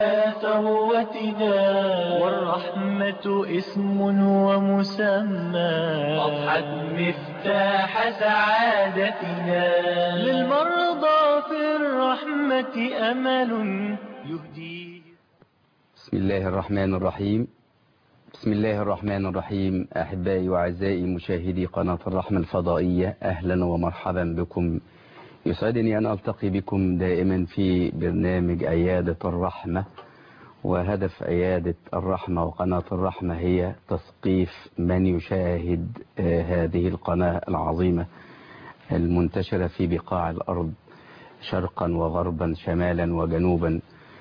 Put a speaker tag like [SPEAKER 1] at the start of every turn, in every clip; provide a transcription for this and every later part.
[SPEAKER 1] ثروتنا والرحمة اسم ومسمى أضحت مفتاح سعادتنا للمرضى في الرحمة أمل يهديه
[SPEAKER 2] بسم الله الرحمن الرحيم بسم الله الرحمن الرحيم أحبائي وأعزائي مشاهدي قناة الرحمة الفضائية أهلا ومرحبا بكم يسعدني أن ألتقي بكم دائما في برنامج عيادة الرحمة وهدف عيادة الرحمة وقناة الرحمة هي تثقيف من يشاهد هذه القناة العظيمة المنتشرة في بقاع الأرض شرقا وغربا شمالا وجنوبا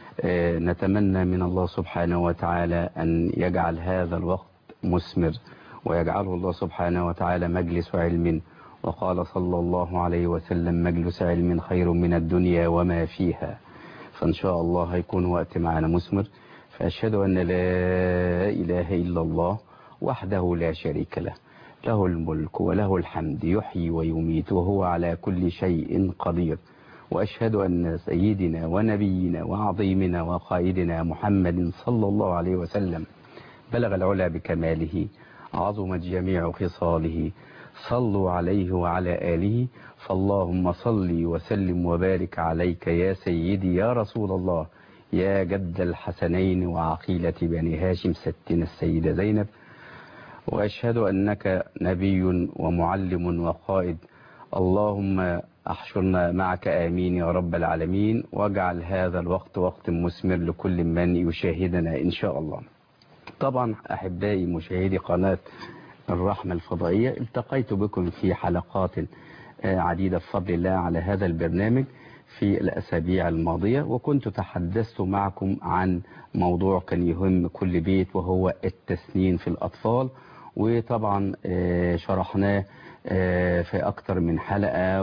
[SPEAKER 2] نتمنى من الله سبحانه وتعالى أن يجعل هذا الوقت مثمر ويجعله الله سبحانه وتعالى مجلس علم وقال صلى الله عليه وسلم مجلس علم خير من الدنيا وما فيها فإن شاء الله هيكون وقت معنا مثمر فأشهد أن لا إله إلا الله وحده لا شريك له له الملك وله الحمد يحيي ويميت وهو على كل شيء قدير وأشهد أن سيدنا ونبينا وعظيمنا وقائدنا محمد صلى الله عليه وسلم بلغ العلا بكماله عظمت جميع خصاله صلوا عليه وعلى آله فاللهم صل وسلم وبارك عليك يا سيدي يا رسول الله يا جد الحسنين وعقيلة بني هاشم ستنا السيدة زينب وأشهد أنك نبي ومعلم وقائد اللهم احشرنا معك آمين يا رب العالمين واجعل هذا الوقت وقت مثمر لكل من يشاهدنا إن شاء الله طبعا أحبائي مشاهدي قناة الرحمة الفضائية التقيت بكم في حلقات عديدة بفضل الله على هذا البرنامج في الأسابيع الماضية وكنت تحدثت معكم عن موضوع كان يهم كل بيت وهو التسنين في الأطفال وطبعا شرحناه في أكتر من حلقة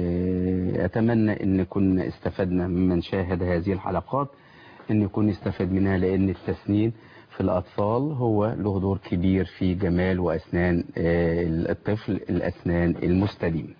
[SPEAKER 2] وأتمنى أن كنا استفدنا ممن شاهد هذه الحلقات أن يكون استفاد منها لأن التسنين في الأطفال هو له دور كبير في جمال وأسنان الطفل الأسنان المستديم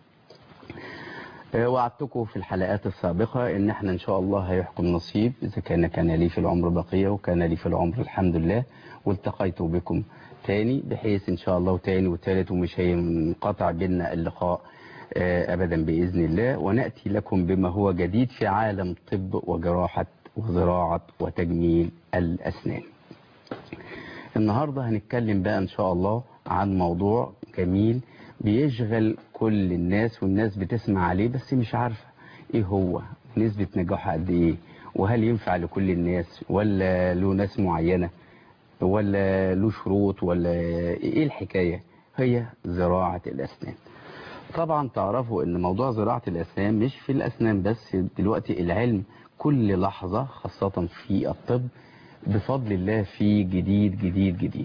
[SPEAKER 2] وعدتكم في الحلقات السابقة ان احنا ان شاء الله هيحكم نصيب اذا كان كان لي في العمر بقية وكان لي في العمر الحمد لله والتقيت بكم تاني بحيث ان شاء الله تاني وتالت ومش هينقطع بينا اللقاء ابدا باذن الله وناتي لكم بما هو جديد في عالم طب وجراحة وزراعة وتجميل الاسنان النهاردة هنتكلم بقى ان شاء الله عن موضوع جميل بيشغل كل الناس والناس بتسمع عليه بس مش عارفة ايه هو نسبة نجاحه قد ايه وهل ينفع لكل الناس ولا له ناس معينة ولا له شروط ولا ايه الحكاية هي زراعة الاسنان طبعا تعرفوا ان موضوع زراعة الاسنان مش في الاسنان بس دلوقتي العلم كل لحظة خاصة في الطب بفضل الله في جديد جديد جديد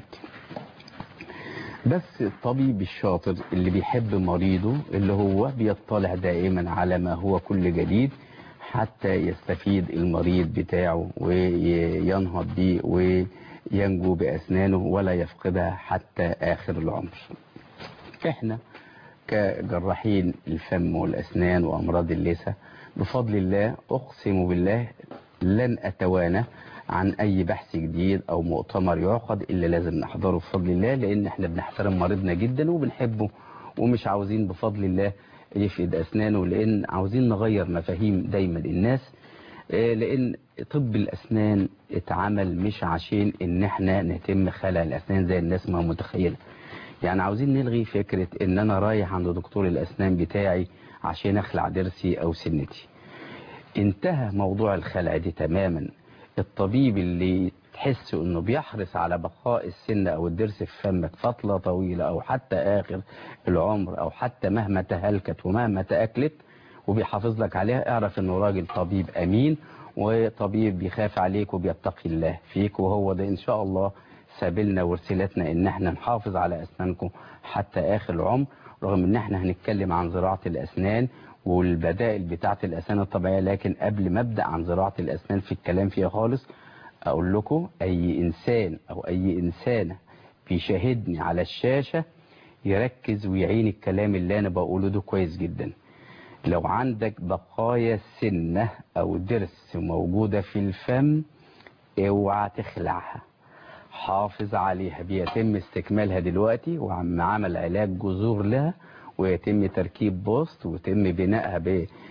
[SPEAKER 2] بس الطبيب الشاطر اللي بيحب مريضه اللي هو بيطلع دائما على ما هو كل جديد حتى يستفيد المريض بتاعه وينهض بيه وينجو بأسنانه ولا يفقدها حتى آخر العمر احنا كجراحين الفم والأسنان وأمراض اللثة بفضل الله أقسم بالله لن أتوانى عن اي بحث جديد او مؤتمر يعقد الا لازم نحضره بفضل الله لان احنا بنحترم مريضنا جدا وبنحبه ومش عاوزين بفضل الله يفقد اسنانه لان عاوزين نغير مفاهيم دايما الناس لان طب الاسنان اتعمل مش عشان ان احنا نتم خلع الاسنان زي الناس ما متخيله يعني عاوزين نلغي فكرة ان انا رايح عند دكتور الاسنان بتاعي عشان اخلع ضرسي او سنتي انتهى موضوع الخلع دي تماما الطبيب اللي تحس انه بيحرص على بقاء السن او الضرس في فمك فترة طويلة او حتى اخر العمر او حتى مهما تهلكت ومهما تأكلت وبيحافظ لك عليها اعرف انه راجل طبيب امين وطبيب بيخاف عليك وبيتقي الله فيك وهو ده ان شاء الله سابلنا ورسلتنا ان احنا نحافظ على اسنانكم حتى اخر العمر رغم ان احنا هنتكلم عن زراعة الاسنان والبدائل بتاعة الاسنان الطبيعية لكن قبل ما ابدأ عن زراعة الاسنان في الكلام فيها خالص اقول لكم اي انسان او اي انسانة بيشاهدني على الشاشة يركز ويعين الكلام اللي انا بقوله ده كويس جدا لو عندك بقايا سنة او ضرس موجودة في الفم اوعى تخلعها حافظ عليها بيتم استكمالها دلوقتي وعم عمل علاج جذور لها ويتم تركيب بوست ويتم بنائها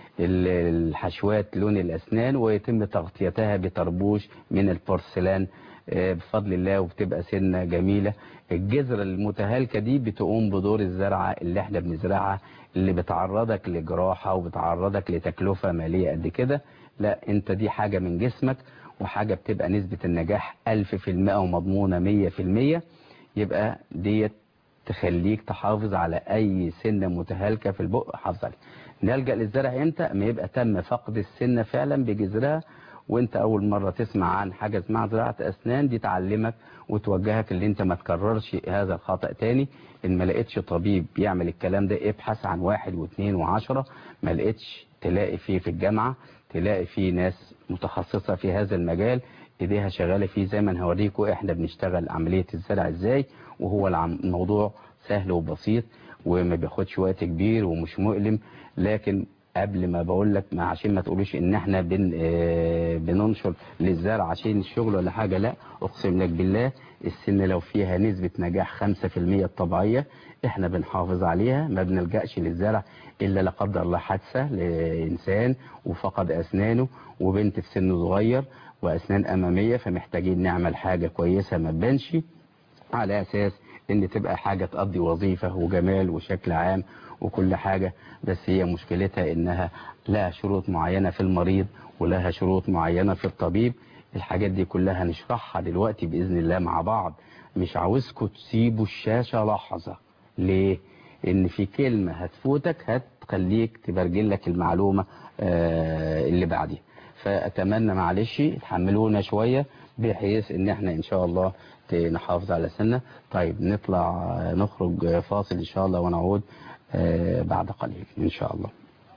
[SPEAKER 2] بالحشوات لون الأسنان ويتم تغطيتها بطربوش من البورسلان آه، بفضل الله وبتبقى سنة جميلة الجذرة المتهالكة دي بتقوم بدور الزرعة اللي احنا بنزرعها اللي بتعرضك لجراحة وبتعرضك لتكلفة مالية قد كده لا انت دي حاجة من جسمك وحاجة بتبقى نسبة النجاح ألف في المئة ومضمونة مية في المية يبقى ديت تخليك تحافظ على أي سنة متهالكة في البق حافظ عليها نلجأ للزرع امتى ما يبقى تم فقد السنة فعلا بجذرها وانت اول مرة تسمع عن حاجة اسمها زراعة اسنان دي تعلمك وتوجهك اللي انت ما تكررش هذا الخطأ تاني ان ما لقيتش طبيب يعمل الكلام ده ابحث عن واحد واثنين وعشرة ما لقيتش تلاقي فيه في الجامعة تلاقي فيه ناس متخصصة في هذا المجال ايديها شغالة فيه زي ما هوريكم احنا بنشتغل عملية الزرع ازاي وهو العم- الموضوع سهل وبسيط وما بياخدش وقت كبير ومش مؤلم لكن قبل ما بقول لك ما عشان ما تقولوش ان احنا بن آه، بننشر للزرع عشان الشغل ولا حاجة لا اقسم لك بالله السن لو فيها نسبة نجاح 5% الطبيعية احنا بنحافظ عليها ما بنلجأش للزرع الا لا قدر الله حادثة لانسان وفقد اسنانه وبنت في سن صغير واسنان امامية فمحتاجين نعمل حاجة كويسة ما تبانش على اساس ان تبقى حاجة تقضي وظيفة وجمال وشكل عام وكل حاجة بس هي مشكلتها انها لها شروط معينة في المريض ولها شروط معينة في الطبيب الحاجات دي كلها نشرحها دلوقتي بإذن الله مع بعض مش عاوزكم تسيبوا الشاشة لحظة ليه ان في كلمة هتفوتك هتخليك تبرجل لك المعلومة آه، اللي بعديها فأتمنى معلش تحملونا شوية بحيث ان احنا ان شاء الله ت- نحافظ على سنة طيب نطلع آه، نخرج آه، فاصل ان شاء الله ونعود آه، بعد قليل ان شاء الله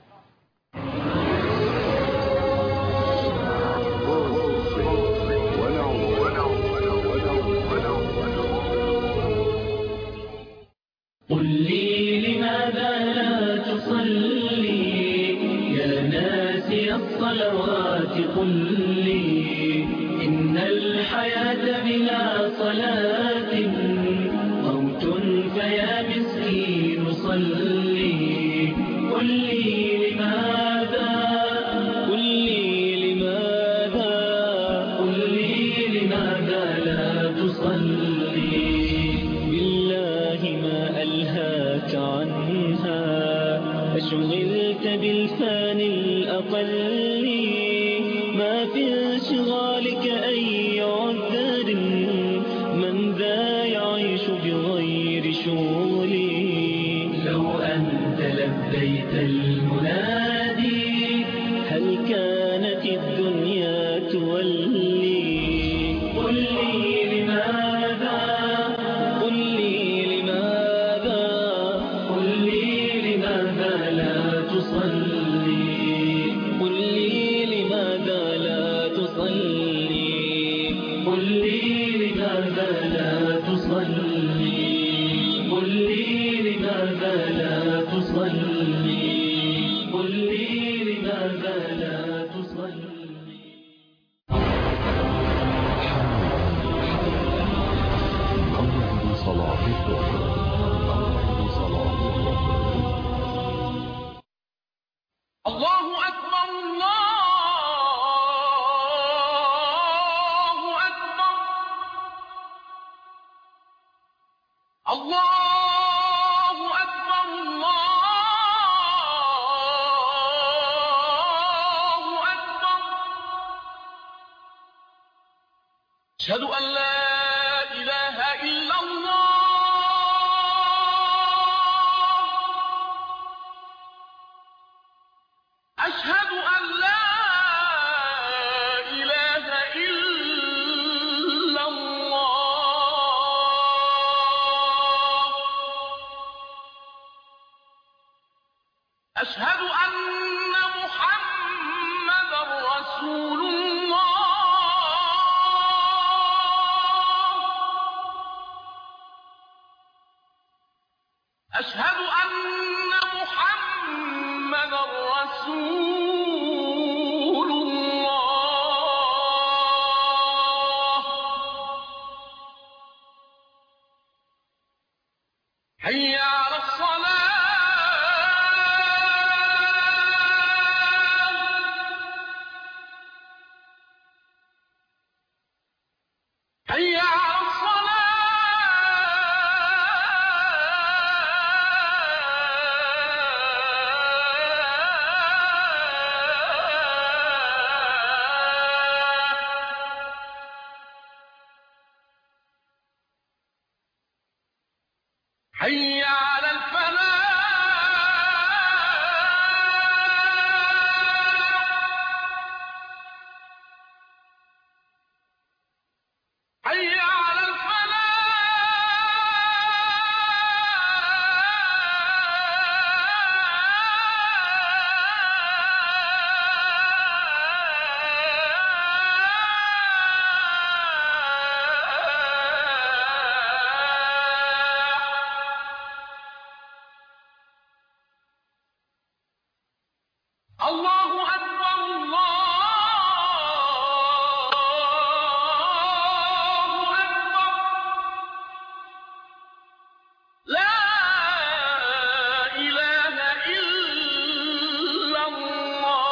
[SPEAKER 1] قل لي لماذا لا تصلي يا ناسي الصلوات قل لي إن الحياة بلا صلاة موت فيا مسكين صلي قل لي لماذا قل لي لماذا قل لي لماذا لا تصلي بالله ما ألهاك عنها أشغلت بالفان الأقل ما في انشغالك أي عذر من ذا يعيش بغير شغلي لو أنت لبيت المنادي هل كانت الدنيا تولي قل لي لماذا قل لي لماذا قل لي لماذا لا تصلي قل لي لماذا لا تصلي قل لي لماذا لا تصلي قل لي لماذا لا تصلي قل لي لماذا لا تصلي
[SPEAKER 3] موعد صلاة الظهر موعد صلاة الظهر
[SPEAKER 4] الله أكبر الله أكبر الله أكبر الله أكبر أشهد أن لا إله إلا الله أشهد أن لا إله إلا الله أشهد أن محمدا رسول الله أشهد أن محمدا رسول الله حي على الصلاة حي على الصلاة حي على الفلاح حي على الفلاح الله أكبر الله أكبر لا إله إلا الله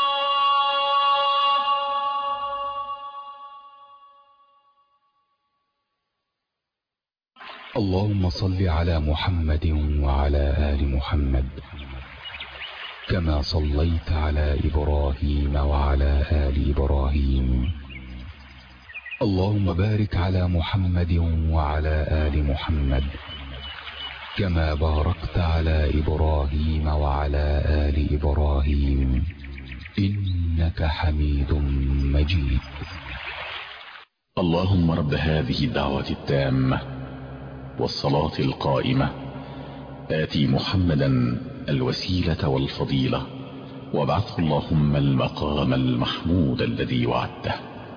[SPEAKER 3] اللهم صل على محمد وعلى آل محمد كما صليت على إبراهيم وعلى آل إبراهيم اللهم بارك على محمد وعلى آل محمد كما باركت على إبراهيم وعلى آل إبراهيم إنك حميد مجيد
[SPEAKER 5] اللهم رب هذه الدعوة التامة والصلاة القائمة آتي محمدا الوسيلة والفضيلة وابعثه اللهم المقام المحمود الذي وعدته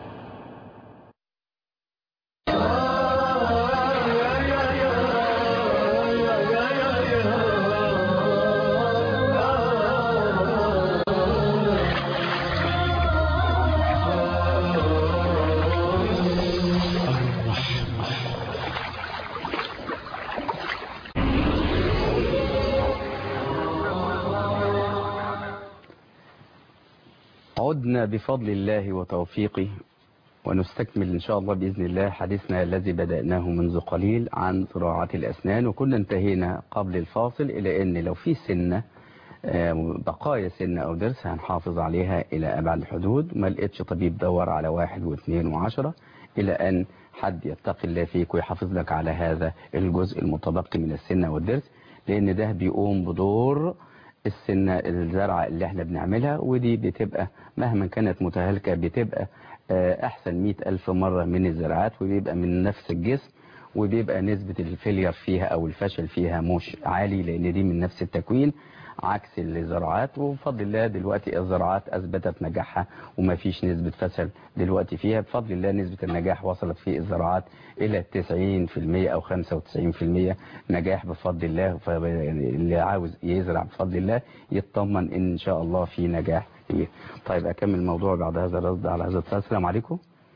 [SPEAKER 2] عدنا بفضل الله وتوفيقه ونستكمل إن شاء الله بإذن الله حديثنا الذي بدأناه منذ قليل عن زراعة الأسنان وكنا انتهينا قبل الفاصل إلى أن لو في سنة آه، بقايا سنة أو ضرس هنحافظ عليها إلى أبعد الحدود ما لقيتش طبيب دور على واحد واثنين وعشرة إلى أن حد يتقي الله فيك ويحافظ لك على هذا الجزء المتبقي من السنة والضرس لأن ده بيقوم بدور السنة الزرعة اللي احنا بنعملها ودي بتبقى مهما كانت متهالكة بتبقى آه، أحسن مئة ألف مرة من الزراعات وبيبقى من نفس الجسم وبيبقى نسبة الفيلير فيها أو الفشل فيها مش عالي لأن دي من نفس التكوين عكس الزراعات وبفضل الله دلوقتي الزراعات أثبتت نجاحها وما فيش نسبة فشل دلوقتي فيها بفضل الله نسبة النجاح وصلت في الزراعات إلى 90% أو 95% نجاح بفضل الله فاللي عاوز يزرع بفضل الله يطمن إن شاء الله في نجاح كبير طيب أكمل الموضوع بعد هذا الرد على هذا السؤال السلام عليكم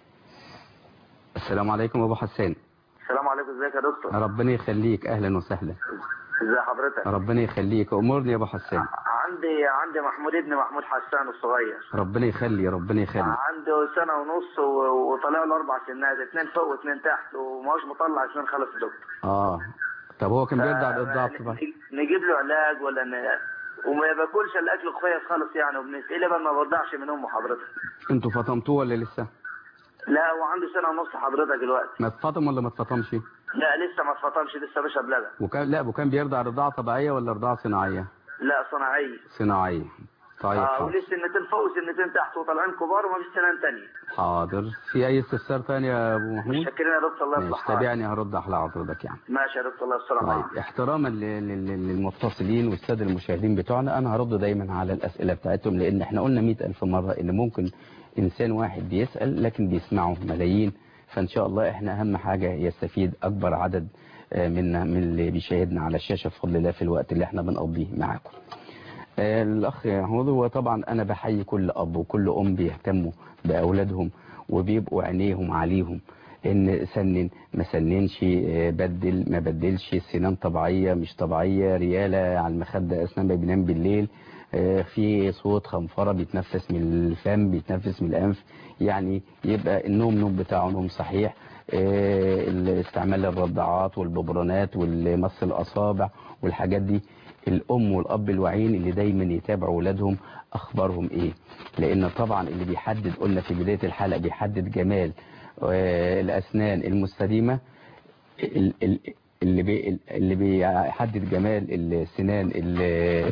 [SPEAKER 2] السلام عليكم أبو حسان
[SPEAKER 6] السلام عليكم ازيك يا دكتور
[SPEAKER 2] ربنا يخليك أهلا وسهلا
[SPEAKER 6] ازي حضرتك
[SPEAKER 2] ربنا يخليك أمورني يا أبو حسان
[SPEAKER 6] عندي عندي محمود ابن محمود حسان الصغير
[SPEAKER 2] ربنا يخلي ربنا يخلي
[SPEAKER 6] عنده سنة ونص و- وطلع له أربع سنات اتنين فوق واتنين تحت وماهوش مطلع عشان خلص الدكتور
[SPEAKER 2] اه طب هو كان بيرضع
[SPEAKER 6] ف-
[SPEAKER 2] الإضعاف طبعا
[SPEAKER 6] ن- نجيب له علاج ولا ن... وما باكلش الاكل كويس خالص يعني وبنسأله بقى ما برضعش من امه حضرتك
[SPEAKER 2] انتوا فطمتوه ولا لسه
[SPEAKER 6] لا هو عنده سنة ونص حضرتك دلوقتي
[SPEAKER 2] ما اتفطم ولا ما اتفطمش
[SPEAKER 6] لا لسه ما اتفطمش لسه بيشرب لبن
[SPEAKER 2] وكان لا وكان بيرضع رضاعة طبيعية ولا رضاعة صناعية
[SPEAKER 6] لا صناعية
[SPEAKER 2] صناعية طيب
[SPEAKER 6] اه
[SPEAKER 2] حاضر
[SPEAKER 6] ولسه سنتين فوق وسنتين تحت وطالعين كبار وما فيش سنان تانية
[SPEAKER 2] حاضر في اي استفسار تاني يا ابو محمود
[SPEAKER 6] شكرا يا دكتور الله
[SPEAKER 2] ماشي
[SPEAKER 6] يصلح حالك.
[SPEAKER 2] تابعني هرد على حضرتك يعني
[SPEAKER 6] ماشي يا دكتور الله السلام عليكم
[SPEAKER 2] طيب احتراما ل- ل- ل- للمتصلين والساده المشاهدين بتوعنا انا هرد دايما على الاسئله بتاعتهم لان احنا قلنا مئة الف مره ان ممكن انسان واحد بيسال لكن بيسمعه ملايين فان شاء الله احنا اهم حاجه يستفيد اكبر عدد آه، منا من اللي بيشاهدنا على الشاشه بفضل الله في الوقت اللي احنا بنقضيه معاكم آه، الأخ محمود هو طبعا أنا بحيي كل أب وكل أم بيهتموا بأولادهم وبيبقوا عينيهم عليهم ان سنن ما سننش آه، بدل ما بدلش سنان طبيعيه مش طبيعيه رياله على المخده اثناء ما بينام بالليل آه، في صوت خنفره بيتنفس من الفم بيتنفس من الانف يعني يبقى النوم نوم بتاعه نوم صحيح آه، استعمال الرضاعات والببرونات والمص الاصابع والحاجات دي الام والاب الواعيين اللي دايما يتابعوا اولادهم اخبارهم ايه لان طبعا اللي بيحدد قلنا في بدايه الحلقه بيحدد جمال آه، الاسنان المستديمه ال- ال- اللي بي اللي بيحدد جمال السنان اللي,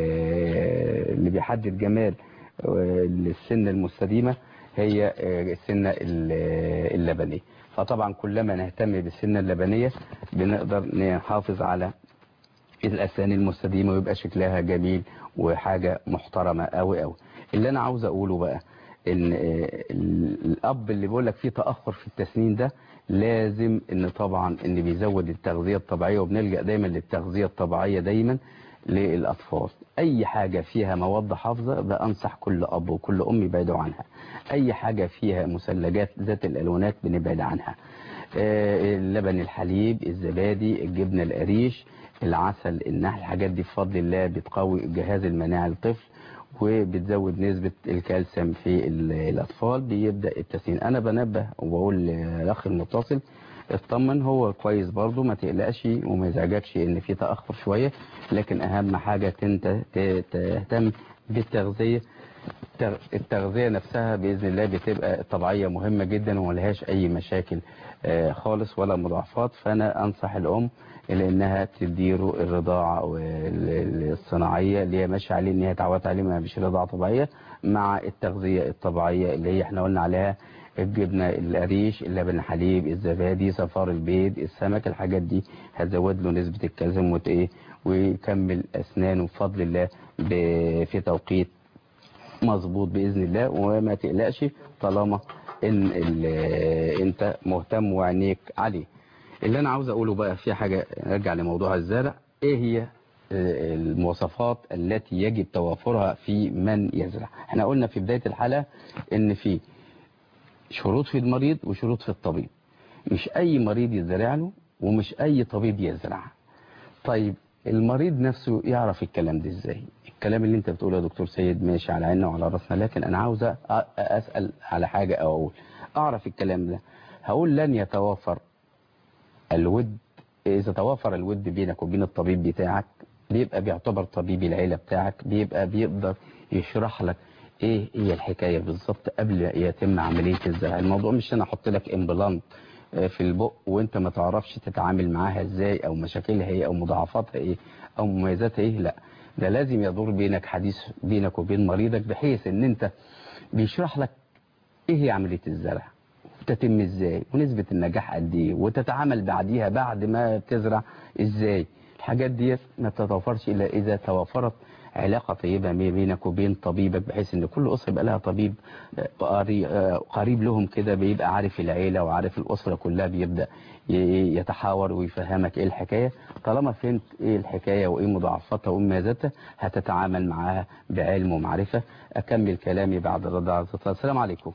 [SPEAKER 2] اللي بيحدد جمال آه، السن المستديمه هي آه، السنه ال- اللبنيه فطبعا كلما نهتم بالسنه اللبنيه بنقدر نحافظ على الاسنان المستديمه ويبقى شكلها جميل وحاجه محترمه قوي قوي اللي انا عاوز اقوله بقى ان آه، الاب اللي بيقول لك فيه تاخر في التسنين ده لازم ان طبعا ان بيزود التغذيه الطبيعيه وبنلجا دايما للتغذيه الطبيعيه دايما للاطفال اي حاجه فيها مواد حافظه بانصح كل اب وكل ام يبعدوا عنها اي حاجه فيها مثلجات ذات الالوانات بنبعد عنها آه، اللبن الحليب الزبادي الجبنه القريش العسل النحل الحاجات دي بفضل الله بتقوي الجهاز المناعي للطفل وبتزود نسبة الكالسيوم في ال- الأطفال بيبدأ التسنين أنا بنبه وبقول للأخ المتصل اطمن هو كويس برضو ما تقلقش وما يزعجكش ان في تأخر شوية لكن أهم حاجة انت ت- تهتم بالتغذية التغ- التغذية نفسها بإذن الله بتبقى طبيعية مهمة جدا وملهاش أي مشاكل آه، خالص ولا مضاعفات فأنا أنصح الأم لأنها تديره الرضاعة وال- الصناعية اللي هي ماشية عليه إن هي اتعودت عليه ما مش رضاعة طبيعية مع التغذية الطبيعية اللي هي احنا قلنا عليها الجبنة القريش اللبن الحليب الزبادي صفار البيض السمك الحاجات دي هتزود له نسبة الكالسيوم وت- إيه ويكمل أسنانه بفضل الله ب- في توقيت مظبوط باذن الله وما تقلقش طالما ان ال- انت مهتم وعينيك عليه اللي انا عاوز اقوله بقى في حاجه نرجع لموضوع الزرع ايه هي آه، المواصفات التي يجب توافرها في من يزرع احنا قلنا في بدايه الحلقه ان في شروط في المريض وشروط في الطبيب مش اي مريض يزرع له ومش اي طبيب يزرع طيب المريض نفسه يعرف الكلام ده ازاي الكلام اللي انت بتقوله يا دكتور سيد ماشي على عيننا وعلى راسنا لكن انا عاوز أ- اسال على حاجه او اقول اعرف الكلام ده هقول لن يتوافر الود اذا توافر الود بينك وبين الطبيب بتاعك بيبقى بيعتبر طبيب العيله بتاعك بيبقى بيقدر يشرح لك ايه هي الحكايه بالظبط قبل يتم عمليه الزرع الموضوع مش انا احط لك امبلانت في البق وانت ما تعرفش تتعامل معاها ازاي او مشاكلها ايه او مضاعفاتها ايه او مميزاتها ايه لا ده لازم يدور بينك حديث بينك وبين مريضك بحيث ان انت بيشرح لك ايه هي عملية الزرع وتتم ازاي ونسبة النجاح قد ايه وتتعامل بعديها بعد ما تزرع ازاي الحاجات دي ما تتوفرش الا اذا توفرت علاقة طيبة ما بينك وبين طبيبك بحيث ان كل اسرة يبقى لها طبيب آه، قري- آه، قريب لهم كده بيبقى عارف العيلة وعارف الاسرة كلها بيبدأ ي- يتحاور ويفهمك ايه الحكاية طالما فهمت ايه الحكاية وايه مضاعفاتها ومميزاتها هتتعامل معاها بعلم ومعرفة اكمل كلامي بعد الرضا على الصلاة السلام عليكم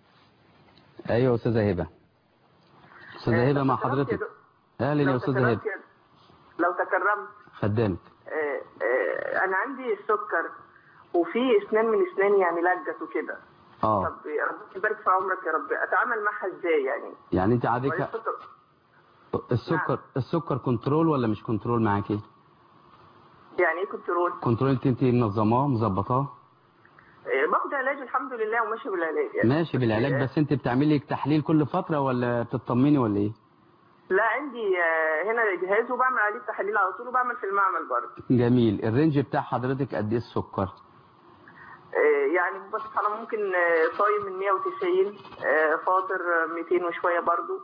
[SPEAKER 2] ايوه استاذة هبة استاذة هبة مع حضرتك اهلا يا
[SPEAKER 7] لو
[SPEAKER 2] استاذة
[SPEAKER 7] تكرمت
[SPEAKER 2] هبة
[SPEAKER 7] يا- لو تكرمت
[SPEAKER 2] خدامك
[SPEAKER 7] آه، آه، انا عندي السكر وفي اسنان من اسناني يعني لجت وكده
[SPEAKER 2] اه
[SPEAKER 7] طب يا رب يبارك في عمرك يا رب اتعامل معها ازاي يعني
[SPEAKER 2] يعني انت عادك
[SPEAKER 7] ولا السكر-
[SPEAKER 2] السكر السكر كنترول ولا مش كنترول معاكي
[SPEAKER 7] يعني ايه كنترول
[SPEAKER 2] كنترول انت انت منظماه مظبطاه
[SPEAKER 7] آه، باخد علاج الحمد لله وماشي بالعلاج يعني
[SPEAKER 2] ماشي بالعلاج بس انت بتعملي تحليل كل فترة ولا بتطمني ولا ايه
[SPEAKER 7] لا عندي آه، هنا جهاز وبعمل عليه تحاليل على طول وبعمل في المعمل برضه
[SPEAKER 2] جميل الرينج بتاع حضرتك قد ايه السكر
[SPEAKER 7] آه، يعني بس انا ممكن آه، صايم من 190 آه، فاطر آه، 200 وشويه برضه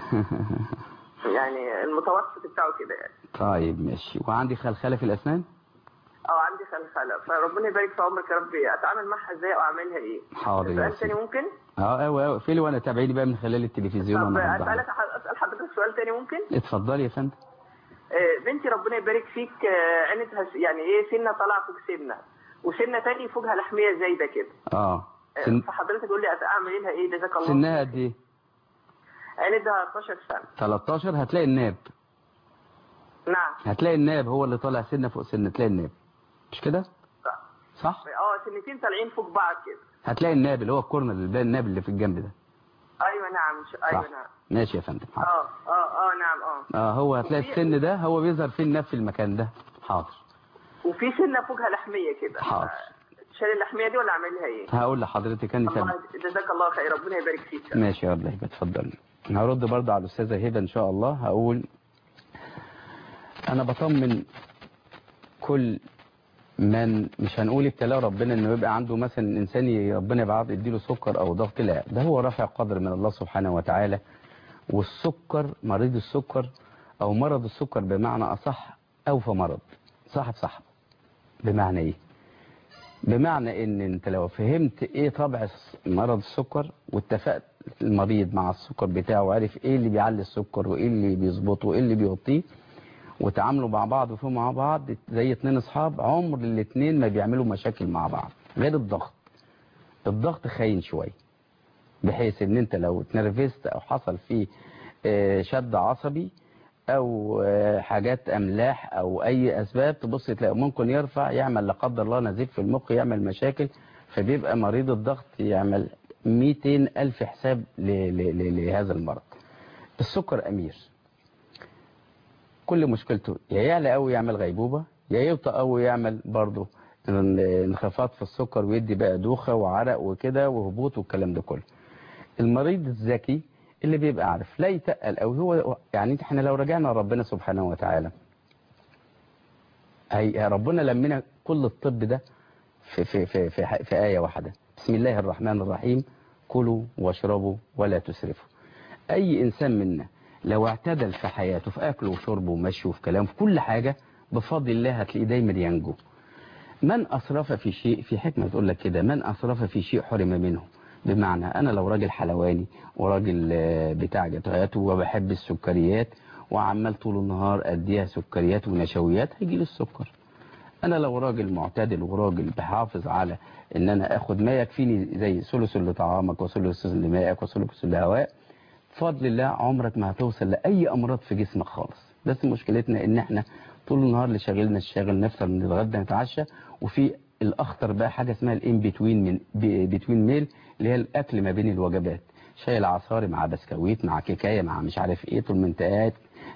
[SPEAKER 7] يعني المتوسط بتاعه كده يعني
[SPEAKER 2] طيب ماشي وعندي خلخلة في الاسنان
[SPEAKER 7] اه عندي خلخله فربنا يبارك في عمرك يا رب اتعامل معها ازاي او اعملها ايه
[SPEAKER 2] حاضر يا
[SPEAKER 7] سؤال تاني
[SPEAKER 2] سيدي
[SPEAKER 7] ممكن
[SPEAKER 2] اه ايوه ايوه فيلي وانا تابعيني بقى من خلال التلفزيون
[SPEAKER 7] طب
[SPEAKER 2] وانا هرد
[SPEAKER 7] اسالك
[SPEAKER 2] عليك.
[SPEAKER 7] اسال حضرتك سؤال تاني ممكن
[SPEAKER 2] اتفضلي يا فندم
[SPEAKER 7] آه، بنتي ربنا يبارك فيك آه، عينتها س- يعني ايه سنه طالعه فوق سنه وسنه تاني فوقها لحميه زايده كده
[SPEAKER 2] اه
[SPEAKER 7] آه،
[SPEAKER 2] سن...
[SPEAKER 7] فحضرتك قول لي أت- اعمل لها ايه جزاك الله
[SPEAKER 2] سنها قد ايه
[SPEAKER 7] آه، عندها 12 سنة
[SPEAKER 2] 13 هتلاقي الناب
[SPEAKER 7] نعم
[SPEAKER 2] هتلاقي الناب هو اللي طالع سنة فوق سنة تلاقي الناب مش كده
[SPEAKER 7] صح.
[SPEAKER 2] صح
[SPEAKER 7] اه سنتين طالعين فوق بعض كده
[SPEAKER 2] هتلاقي الناب اللي هو الكورنر اللي بين الناب اللي في الجنب ده
[SPEAKER 7] ايوه نعم ش- ايوه
[SPEAKER 2] صح
[SPEAKER 7] نعم
[SPEAKER 2] ماشي يا فندم حاضر.
[SPEAKER 7] اه اه اه نعم اه
[SPEAKER 2] اه هو هتلاقي السن ده هو بيظهر فيه الناب في المكان ده حاضر
[SPEAKER 7] وفي سنة فوقها لحمية كده
[SPEAKER 2] حاضر.
[SPEAKER 7] شال اللحمية دي ولا اعملها ايه؟
[SPEAKER 2] هقول لحضرتك انا
[SPEAKER 7] الله
[SPEAKER 2] سبب
[SPEAKER 7] جزاك الله خير ربنا يبارك فيك
[SPEAKER 2] ماشي يا الله يبقى اتفضل هرد برضه على الاستاذه هبه ان شاء الله هقول انا بطمن كل من مش هنقول ابتلاه ربنا انه يبقى عنده مثلا انسان ي- ربنا يبعت يديله سكر او ضغط لا ده هو رافع قدر من الله سبحانه وتعالى والسكر مريض السكر او مرض السكر بمعنى اصح اوفى مرض صاحب صاحب بمعنى ايه بمعنى ان انت لو فهمت ايه طبع الس- مرض السكر واتفقت المريض مع السكر بتاعه وعرف ايه اللي بيعلي السكر وايه اللي بيظبطه وايه اللي بيوطيه وتعاملوا مع بعض وفهموا مع بعض زي اتنين اصحاب عمر الاتنين ما بيعملوا مشاكل مع بعض غير الضغط الضغط خاين شويه بحيث ان انت لو اتنرفزت او حصل فيه آه، شد عصبي او آه، حاجات املاح او اي اسباب تبص تلاقي ممكن يرفع يعمل لا قدر الله نزيف في المخ يعمل مشاكل فبيبقى مريض الضغط يعمل 200 الف حساب ل- ل- ل- لهذا المرض السكر امير كل مشكلته يا يعلى قوي يعمل غيبوبة يا يبطأ قوي يعمل برضه انخفاض في السكر ويدي بقى دوخة وعرق وكده وهبوط والكلام ده كله المريض الذكي اللي بيبقى عارف لا يتقل قوي هو يعني احنا لو رجعنا ربنا سبحانه وتعالى هي ربنا لمنا كل الطب ده في في في في, في آية واحدة بسم الله الرحمن الرحيم كلوا واشربوا ولا تسرفوا أي إنسان منا لو اعتدل في حياته في أكله وشربه ومشيه وفي كلامه في كل حاجة بفضل الله هتلاقيه دايما ينجو من أسرف في شيء في حكمة تقول لك كده من أسرف في شيء حرم منه بمعنى أنا لو راجل حلواني وراجل آه، بتاع جاتوهات وبحب السكريات وعمال طول النهار أديها سكريات ونشويات هيجي لي السكر انا لو راجل معتدل وراجل بحافظ على ان انا اخد ما يكفيني زي ثلث لطعامك وثلث لمائك وثلث لهواء بفضل الله عمرك ما هتوصل لاي امراض في جسمك خالص بس مشكلتنا ان احنا طول النهار اللي شاغلنا الشاغل نفطر نتغدى نتعشى وفي الاخطر بقى حاجه اسمها الان بتوين من بتوين ميل اللي هي الاكل ما بين الوجبات شاي العصاري مع بسكويت مع كيكايه مع مش عارف ايه طول ما انت قاعد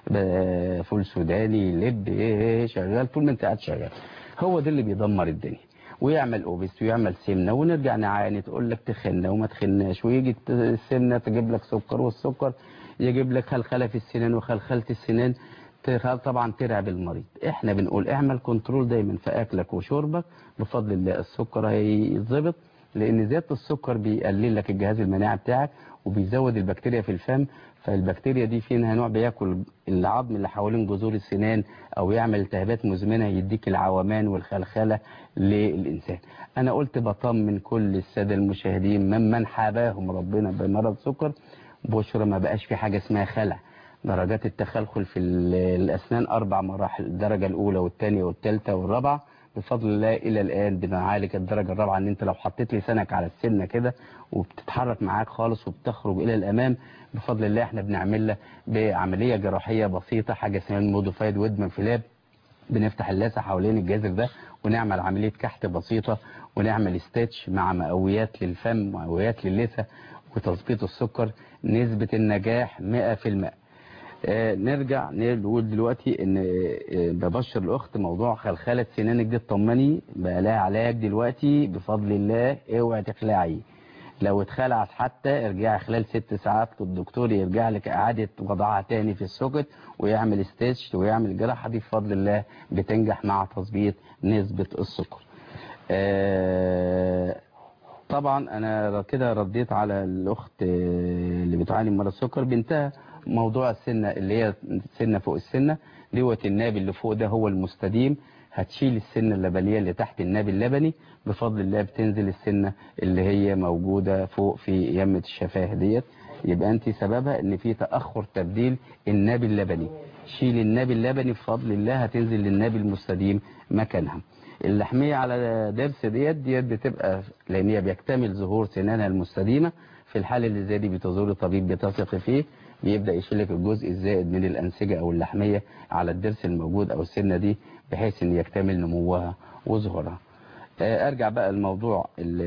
[SPEAKER 2] ب- فول سوداني لب ايه إيه شغال طول ما انت قاعد شغال هو ده اللي بيدمر الدنيا ويعمل اوبس ويعمل سمنه ونرجع نعاني تقول لك تخنا وما تخناش ويجي الت- السمنه تجيب لك سكر والسكر يجيب لك خلخله في السنان وخلخله السنان تخ- طبعا ترعب المريض احنا بنقول اعمل كنترول دايما في اكلك وشربك بفضل الله السكر هيتظبط لان زياده السكر بيقلل لك الجهاز المناعي بتاعك وبيزود البكتيريا في الفم فالبكتيريا دي في منها نوع بياكل العظم اللي حوالين جذور السنان او يعمل التهابات مزمنه يديك العومان والخلخله للانسان انا قلت بطمن كل الساده المشاهدين ممن حاباهم ربنا بمرض سكر بشرى ما بقاش في حاجه اسمها خلع درجات التخلخل في ال- الاسنان اربع مراحل الدرجه الاولى والثانيه والثالثه والرابعه بفضل الله الى الان بنعالج الدرجه الرابعه ان انت لو حطيت لسانك على السنه كده وبتتحرك معاك خالص وبتخرج الى الامام بفضل الله احنا بنعملها بعمليه جراحيه بسيطه حاجه اسمها الموديفايد ويدمان فلاب بنفتح اللثه حوالين الجذر ده ونعمل عمليه كحت بسيطه ونعمل ستيتش مع مقويات للفم مقويات للثه وتظبيط السكر نسبه النجاح 100% آه، نرجع نقول دلوقتي ان آه، ببشر الاخت موضوع خلخله سنانك دي اطمني بقى لها علاج دلوقتي بفضل الله اوعي تخلعي لو اتخلعت حتى ارجعي خلال ست ساعات الدكتور يرجع لك اعاده وضعها تاني في السوكت ويعمل ستيتش ويعمل جراحه دي بفضل الله بتنجح مع تظبيط نسبه السكر. آه، طبعا انا كده رديت على الاخت اللي بتعاني من مرض السكر بنتها موضوع السنه اللي هي سنه فوق السنه دوت الناب اللي فوق ده هو المستديم هتشيل السنه اللبنيه اللي تحت الناب اللبني بفضل الله بتنزل السنه اللي هي موجوده فوق في يمه الشفاه ديت يبقى انت سببها ان في تاخر تبديل الناب اللبني شيل الناب اللبني بفضل الله هتنزل للناب المستديم مكانها اللحمية على ضرس ديت ديت بتبقى لان هي بيكتمل ظهور سنانها المستديمة في الحالة اللي زي دي بتزور الطبيب بتثق فيه بيبدأ يشيلك الجزء الزائد من الأنسجة أو اللحمية على الضرس الموجود أو السنة دي بحيث أن يكتمل نموها وظهورها آه، أرجع بقى الموضوع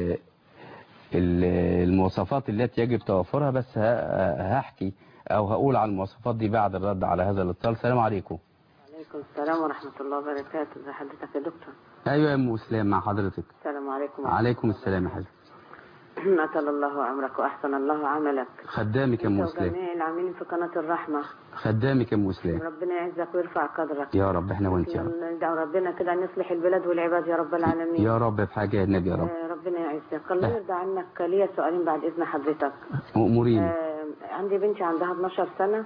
[SPEAKER 2] المواصفات التي يجب توفرها بس ه- هحكي أو هقول عن المواصفات دي بعد الرد على هذا الاتصال السلام عليكم
[SPEAKER 8] عليكم السلام ورحمة الله وبركاته ازي حضرتك يا دكتور
[SPEAKER 2] أيوة يا أم إسلام مع حضرتك
[SPEAKER 8] السلام عليكم
[SPEAKER 2] عليكم السلام يا حبيبي
[SPEAKER 8] أطل الله عمرك وأحسن الله عملك
[SPEAKER 2] خدامك يا أم
[SPEAKER 8] أنت
[SPEAKER 2] إسلام
[SPEAKER 8] وجميع العاملين في قناة الرحمة
[SPEAKER 2] خدامك يا أم إسلام
[SPEAKER 8] ربنا يعزك ويرفع قدرك
[SPEAKER 2] يا رب احنا وانت يا رب
[SPEAKER 8] ندعو ربنا كده أن يصلح البلاد والعباد يا رب العالمين
[SPEAKER 2] يا رب بحاجة يا النبي يا رب
[SPEAKER 8] آه، ربنا يعزك الله يرضى عنك ليا سؤالين بعد إذن حضرتك
[SPEAKER 2] أموريني
[SPEAKER 8] آه، عندي بنتي عندها 12 سنة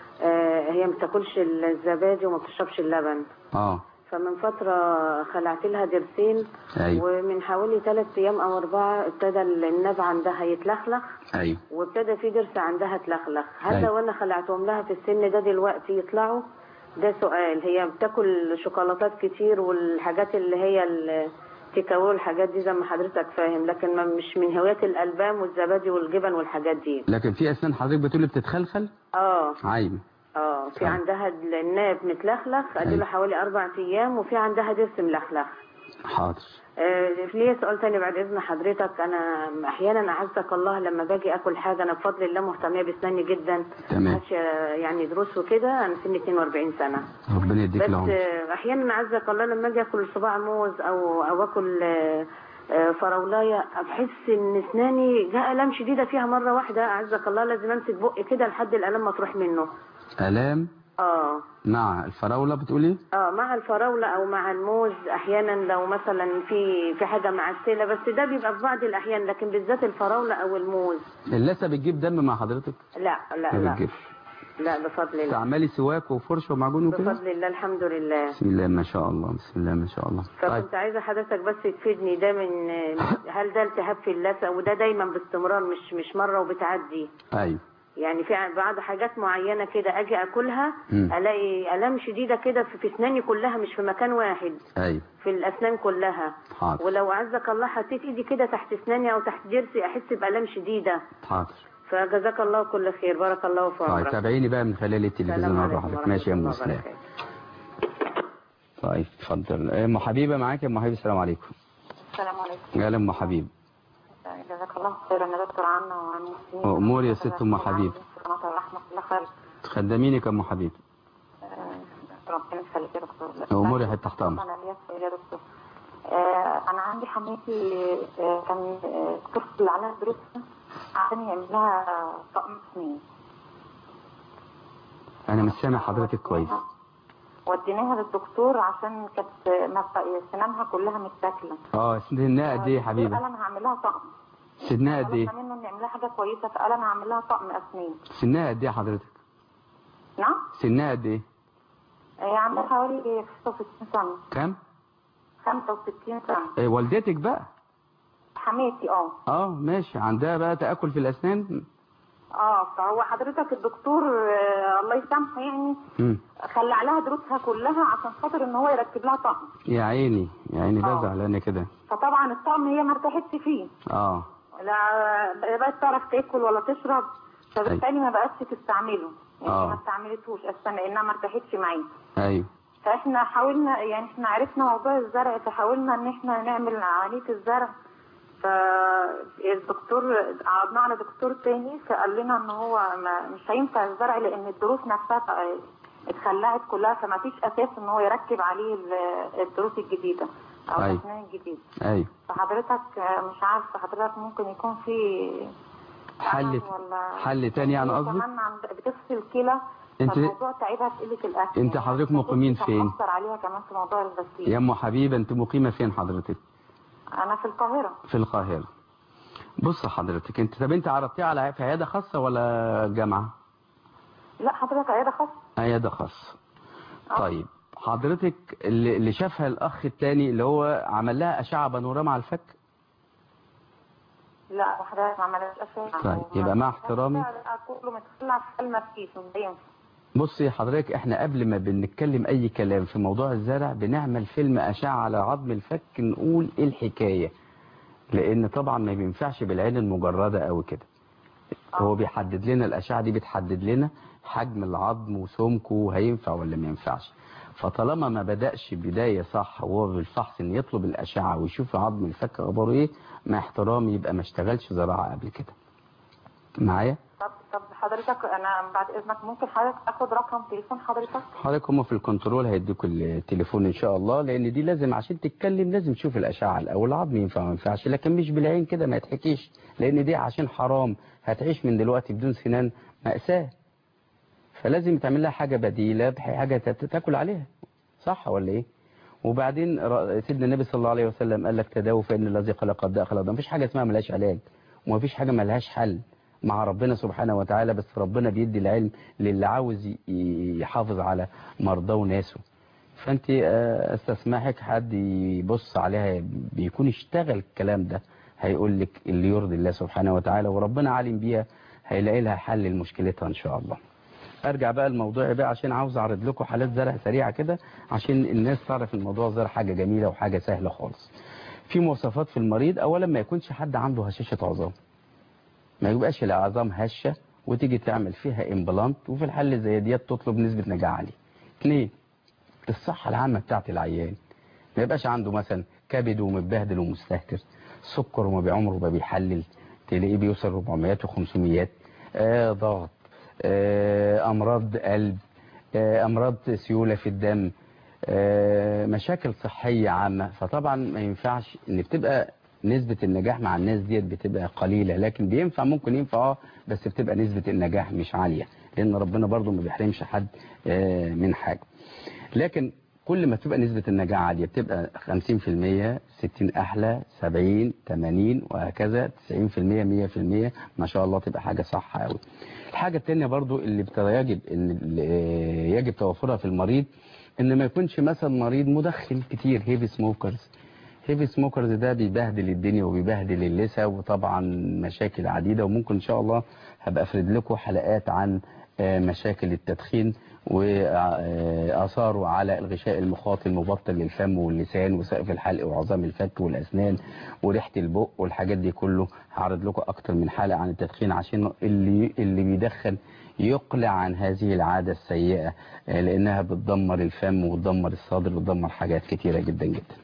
[SPEAKER 8] آه، هي ما بتاكلش الزبادي وما بتشربش اللبن
[SPEAKER 2] اه
[SPEAKER 8] فمن فترة خلعت لها ضرسين
[SPEAKER 2] أيوة
[SPEAKER 8] ومن حوالي ثلاث أيام أو أربعة ابتدى الناب عندها يتلخلخ
[SPEAKER 2] أيوة
[SPEAKER 8] وابتدى في ضرس عندها اتلخلخ هل
[SPEAKER 2] أيوة.
[SPEAKER 8] لو أنا خلعتهم لها في السن ده دلوقتي يطلعوا ده سؤال هي بتاكل شوكولاتات كتير والحاجات اللي هي التيكاوي والحاجات دي زي ما حضرتك فاهم لكن ما مش من هوايات الألبان والزبادي والجبن والحاجات دي
[SPEAKER 2] لكن في أسنان حضرتك بتقولي بتتخلخل
[SPEAKER 8] اه
[SPEAKER 2] عايب
[SPEAKER 8] اه في
[SPEAKER 2] طيب.
[SPEAKER 8] عندها الناب متلخلخ ادي
[SPEAKER 2] أيوة.
[SPEAKER 8] له حوالي أربع أيام وفي عندها ضرس ملخلخ
[SPEAKER 2] حاضر
[SPEAKER 8] آه، ليا سؤال تاني بعد اذن حضرتك انا احيانا اعزك الله لما باجي اكل حاجه انا بفضل الله مهتميه باسناني جدا
[SPEAKER 2] تمام.
[SPEAKER 8] ماشية يعني دروس وكده انا سني 42 سنه
[SPEAKER 2] ربنا يديك
[SPEAKER 8] بس
[SPEAKER 2] العمر
[SPEAKER 8] آه، احيانا اعزك الله لما اجي اكل صباع موز او او اكل آه، آه، فراولايه بحس ان اسناني جاء الام شديده فيها مره واحده اعزك الله لازم امسك بقي كده لحد الالم ما تروح منه
[SPEAKER 2] آلام
[SPEAKER 8] اه
[SPEAKER 2] مع الفراولة بتقولي
[SPEAKER 8] اه مع الفراولة او مع الموز احيانا لو مثلا في في حاجة معسلة بس ده بيبقى في بعض الاحيان لكن بالذات الفراولة او الموز
[SPEAKER 2] اللثة بتجيب دم مع حضرتك
[SPEAKER 8] لا لا
[SPEAKER 2] ما
[SPEAKER 8] لا
[SPEAKER 2] بتجيبش
[SPEAKER 8] لا بفضل الله
[SPEAKER 2] تعملي سواك وفرش ومعجون وكده
[SPEAKER 8] بفضل الله الحمد لله
[SPEAKER 2] بسم الله ما شاء الله بسم الله ما شاء الله طيب
[SPEAKER 8] فكنت عايزة حضرتك بس تفيدني ده من هل ده التهاب في اللثة وده دايما باستمرار مش مش مرة وبتعدي
[SPEAKER 2] ايوه
[SPEAKER 8] يعني في بعض حاجات معينة كده اجي اكلها
[SPEAKER 2] مم.
[SPEAKER 8] الاقي الام شديدة كده في في اسناني كلها مش في مكان واحد
[SPEAKER 2] ايوه
[SPEAKER 8] في الاسنان كلها
[SPEAKER 2] حاضر
[SPEAKER 8] ولو عزك الله حطيت ايدي كده تحت اسناني او تحت ضرسي احس بالام شديده
[SPEAKER 2] حاضر
[SPEAKER 8] فجزاك الله كل خير بارك الله في
[SPEAKER 2] طيب
[SPEAKER 8] عمرك
[SPEAKER 2] تابعيني بقى من خلال التلفزيون
[SPEAKER 8] السلام
[SPEAKER 2] هروح
[SPEAKER 8] عليكم
[SPEAKER 2] لك
[SPEAKER 8] ورحمة
[SPEAKER 2] ماشي يا ام
[SPEAKER 8] الله
[SPEAKER 2] اسلام
[SPEAKER 8] وبركاته.
[SPEAKER 2] طيب اتفضل آه، ام حبيبه معاك يا ام حبيبه السلام عليكم
[SPEAKER 9] السلام عليكم
[SPEAKER 2] يا ام حبيب
[SPEAKER 9] جزاك الله خيرا يا دكتور عنا وعن المسلمين
[SPEAKER 2] أمور يا ست أم حبيب.
[SPEAKER 9] قناة الرحمة الله خير
[SPEAKER 2] خدمينك يا ام حبيب
[SPEAKER 9] آه، ربنا يخليك يا دكتور
[SPEAKER 2] أموري حتى تحت أمرك.
[SPEAKER 9] انا ليا سؤال يا دكتور آه، انا عندي حماتي آه، كان آه، الطفل اللي عليها دروسها عشان يعمل لها طقم سنين
[SPEAKER 2] انا مش سامع حضرتك كويس
[SPEAKER 9] وديناها للدكتور عشان كانت مف- سنانها كلها متاكله
[SPEAKER 2] اه سنها قد ايه يا حبيبه
[SPEAKER 9] قال انا هعمل لها طقم
[SPEAKER 2] سنها قد ايه
[SPEAKER 9] طلبنا منه نعمل لها حاجه كويسه فقال انا هعمل لها طقم اسنان
[SPEAKER 2] سنها قد ايه حضرتك
[SPEAKER 9] نعم
[SPEAKER 2] سنها قد ايه
[SPEAKER 9] هي عندها حوالي 65 سنة
[SPEAKER 2] كام
[SPEAKER 9] 65 سنة
[SPEAKER 2] إيه والدتك بقى
[SPEAKER 9] حماتي اه
[SPEAKER 2] اه ماشي عندها بقى تاكل في الاسنان
[SPEAKER 9] اه فهو حضرتك الدكتور آه الله يسامحه يعني
[SPEAKER 2] مم.
[SPEAKER 9] خلع لها دروسها كلها عشان خاطر ان هو يركب لها طقم
[SPEAKER 2] يا عيني يا عيني
[SPEAKER 9] آه.
[SPEAKER 2] بزعل انا كده
[SPEAKER 9] فطبعا الطقم هي ما ارتاحتش فيه
[SPEAKER 2] اه
[SPEAKER 9] لا بقت تعرف تاكل ولا تشرب فبالتالي ما بقتش تستعمله يعني
[SPEAKER 2] آه.
[SPEAKER 9] ما استعملتوش اصلا لانها ما ارتاحتش معاه
[SPEAKER 2] ايوه
[SPEAKER 9] فاحنا حاولنا يعني احنا عرفنا موضوع الزرع فحاولنا ان احنا نعمل عملية الزرع فالدكتور قعدنا على دكتور تاني فقال لنا ان هو ما مش هينفع الزرع لان الضروس نفسها ت- اتخلعت كلها فما فيش اساس ان هو يركب عليه ال- الضروس الجديدة او
[SPEAKER 2] أيوة.
[SPEAKER 9] الاسنان الجديدة
[SPEAKER 2] ايوه
[SPEAKER 9] فحضرتك مش عارفه حضرتك ممكن يكون في
[SPEAKER 2] حل
[SPEAKER 9] أمل ولا
[SPEAKER 2] حل تاني يعني
[SPEAKER 9] هي
[SPEAKER 2] قصدك
[SPEAKER 9] كمان عند بتغسل كلى
[SPEAKER 2] انت-
[SPEAKER 9] فالموضوع تعبها في قله الاكل
[SPEAKER 2] انت
[SPEAKER 9] يعني
[SPEAKER 2] حضرتك
[SPEAKER 9] الغسيل
[SPEAKER 2] مقيمين
[SPEAKER 9] كان
[SPEAKER 2] فين؟
[SPEAKER 9] مأثر عليها كمان في موضوع الغسيل
[SPEAKER 2] يا ام حبيبه انت مقيمه فين حضرتك
[SPEAKER 9] انا في القاهره
[SPEAKER 2] في القاهره بص حضرتك انت طب انت عرضتيها على في عياده خاصه ولا جامعه
[SPEAKER 9] لا حضرتك عياده خاصه
[SPEAKER 2] عياده خاصه
[SPEAKER 9] آه.
[SPEAKER 2] طيب حضرتك اللي اللي شافها الاخ التاني اللي هو عمل لها اشعه بانوراما على الفك
[SPEAKER 9] لا حضرتك ما عملتش اشياء
[SPEAKER 2] طيب، يبقى مع احترامي.
[SPEAKER 9] لا، كله متخلع في حال ما فيش ما ينفع
[SPEAKER 2] بصي حضرتك احنا قبل ما بنتكلم اي كلام في موضوع الزرع بنعمل فيلم اشعه على عظم الفك نقول ايه الحكايه لان طبعا ما بينفعش بالعين المجرده قوي كده هو بيحدد لنا الأشعة دي بتحدد لنا حجم العظم وسمكه هينفع ولا ما ينفعش فطالما ما بدأش بداية صح وهو بالفحص ان يطلب الأشعة ويشوف عظم الفك اخباره ايه مع احترامي يبقى ما اشتغلش زراعة قبل كده معايا
[SPEAKER 9] طب طب حضرتك انا بعد اذنك ممكن حضرتك اخد رقم تليفون حضرتك
[SPEAKER 2] حضرتك هم في الكنترول هيديكوا التليفون ان شاء الله لان دي لازم عشان تتكلم لازم تشوف الاشعه الاول العظم ينفع ما ينفعش لكن مش بالعين كده ما يتحكيش لان دي عشان حرام هتعيش من دلوقتي بدون سنان مأساة فلازم تعمل لها حاجه بديله بحي- حاجه تت- تاكل عليها صح ولا ايه وبعدين ر- سيدنا النبي صلى الله عليه وسلم قال لك تداووا فان الذي خلق الداء خلق الداء مفيش حاجه اسمها ملهاش علاج ومفيش حاجه ملهاش حل مع ربنا سبحانه وتعالى بس ربنا بيدي العلم للي عاوز ي- يحافظ على مرضاه وناسه فانت آه، استسمحك حد يبص عليها بيكون اشتغل الكلام ده هيقول لك اللي يرضي الله سبحانه وتعالى وربنا عالم بيها هيلاقي لها حل لمشكلتها ان شاء الله ارجع بقى الموضوع بقى عشان عاوز اعرض لكم حالات زرع سريعه كده عشان الناس تعرف الموضوع زرع حاجه جميله وحاجه سهله خالص في مواصفات في المريض اولا ما يكونش حد عنده هشاشه عظام ما يبقاش العظام هشه وتيجي تعمل فيها امبلانت وفي الحل زي ديت تطلب نسبه نجاح عاليه اثنين الصحه العامه بتاعت العيان ما يبقاش عنده مثلا كبد ومتبهدل ومستهتر سكر وما بعمره ما بيحلل تلاقيه بيوصل 400 و500 آه ضغط آه امراض قلب آه امراض سيوله في الدم آه مشاكل صحيه عامه فطبعا ما ينفعش ان بتبقى نسبة النجاح مع الناس ديت بتبقى قليلة لكن بينفع ممكن ينفع اه بس بتبقى نسبة النجاح مش عالية لأن ربنا برضو ما بيحرمش حد آه من حاجة لكن كل ما تبقى نسبة النجاح عالية بتبقى 50% 60 أحلى 70 80 وهكذا 90% 100% ما شاء الله تبقى حاجة صح قوي الحاجة التانية برضو اللي بت- يجب ان ال- يجب توفرها في المريض ان ما يكونش مثلا مريض مدخن كتير هيفي سموكرز هيفي سموكرز ده بيبهدل الدنيا وبيبهدل اللثة وطبعا مشاكل عديدة وممكن ان شاء الله هبقى افرد لكم حلقات عن آه، مشاكل التدخين وآثاره على الغشاء المخاطي المبطن للفم واللسان وسقف الحلق وعظام الفك والأسنان وريحة البق والحاجات دي كله هعرض لكم أكتر من حلقة عن التدخين عشان اللي اللي بيدخن يقلع عن هذه العادة السيئة آه، لأنها بتدمر الفم وتدمر الصدر وتدمر حاجات كتيرة جدا جدا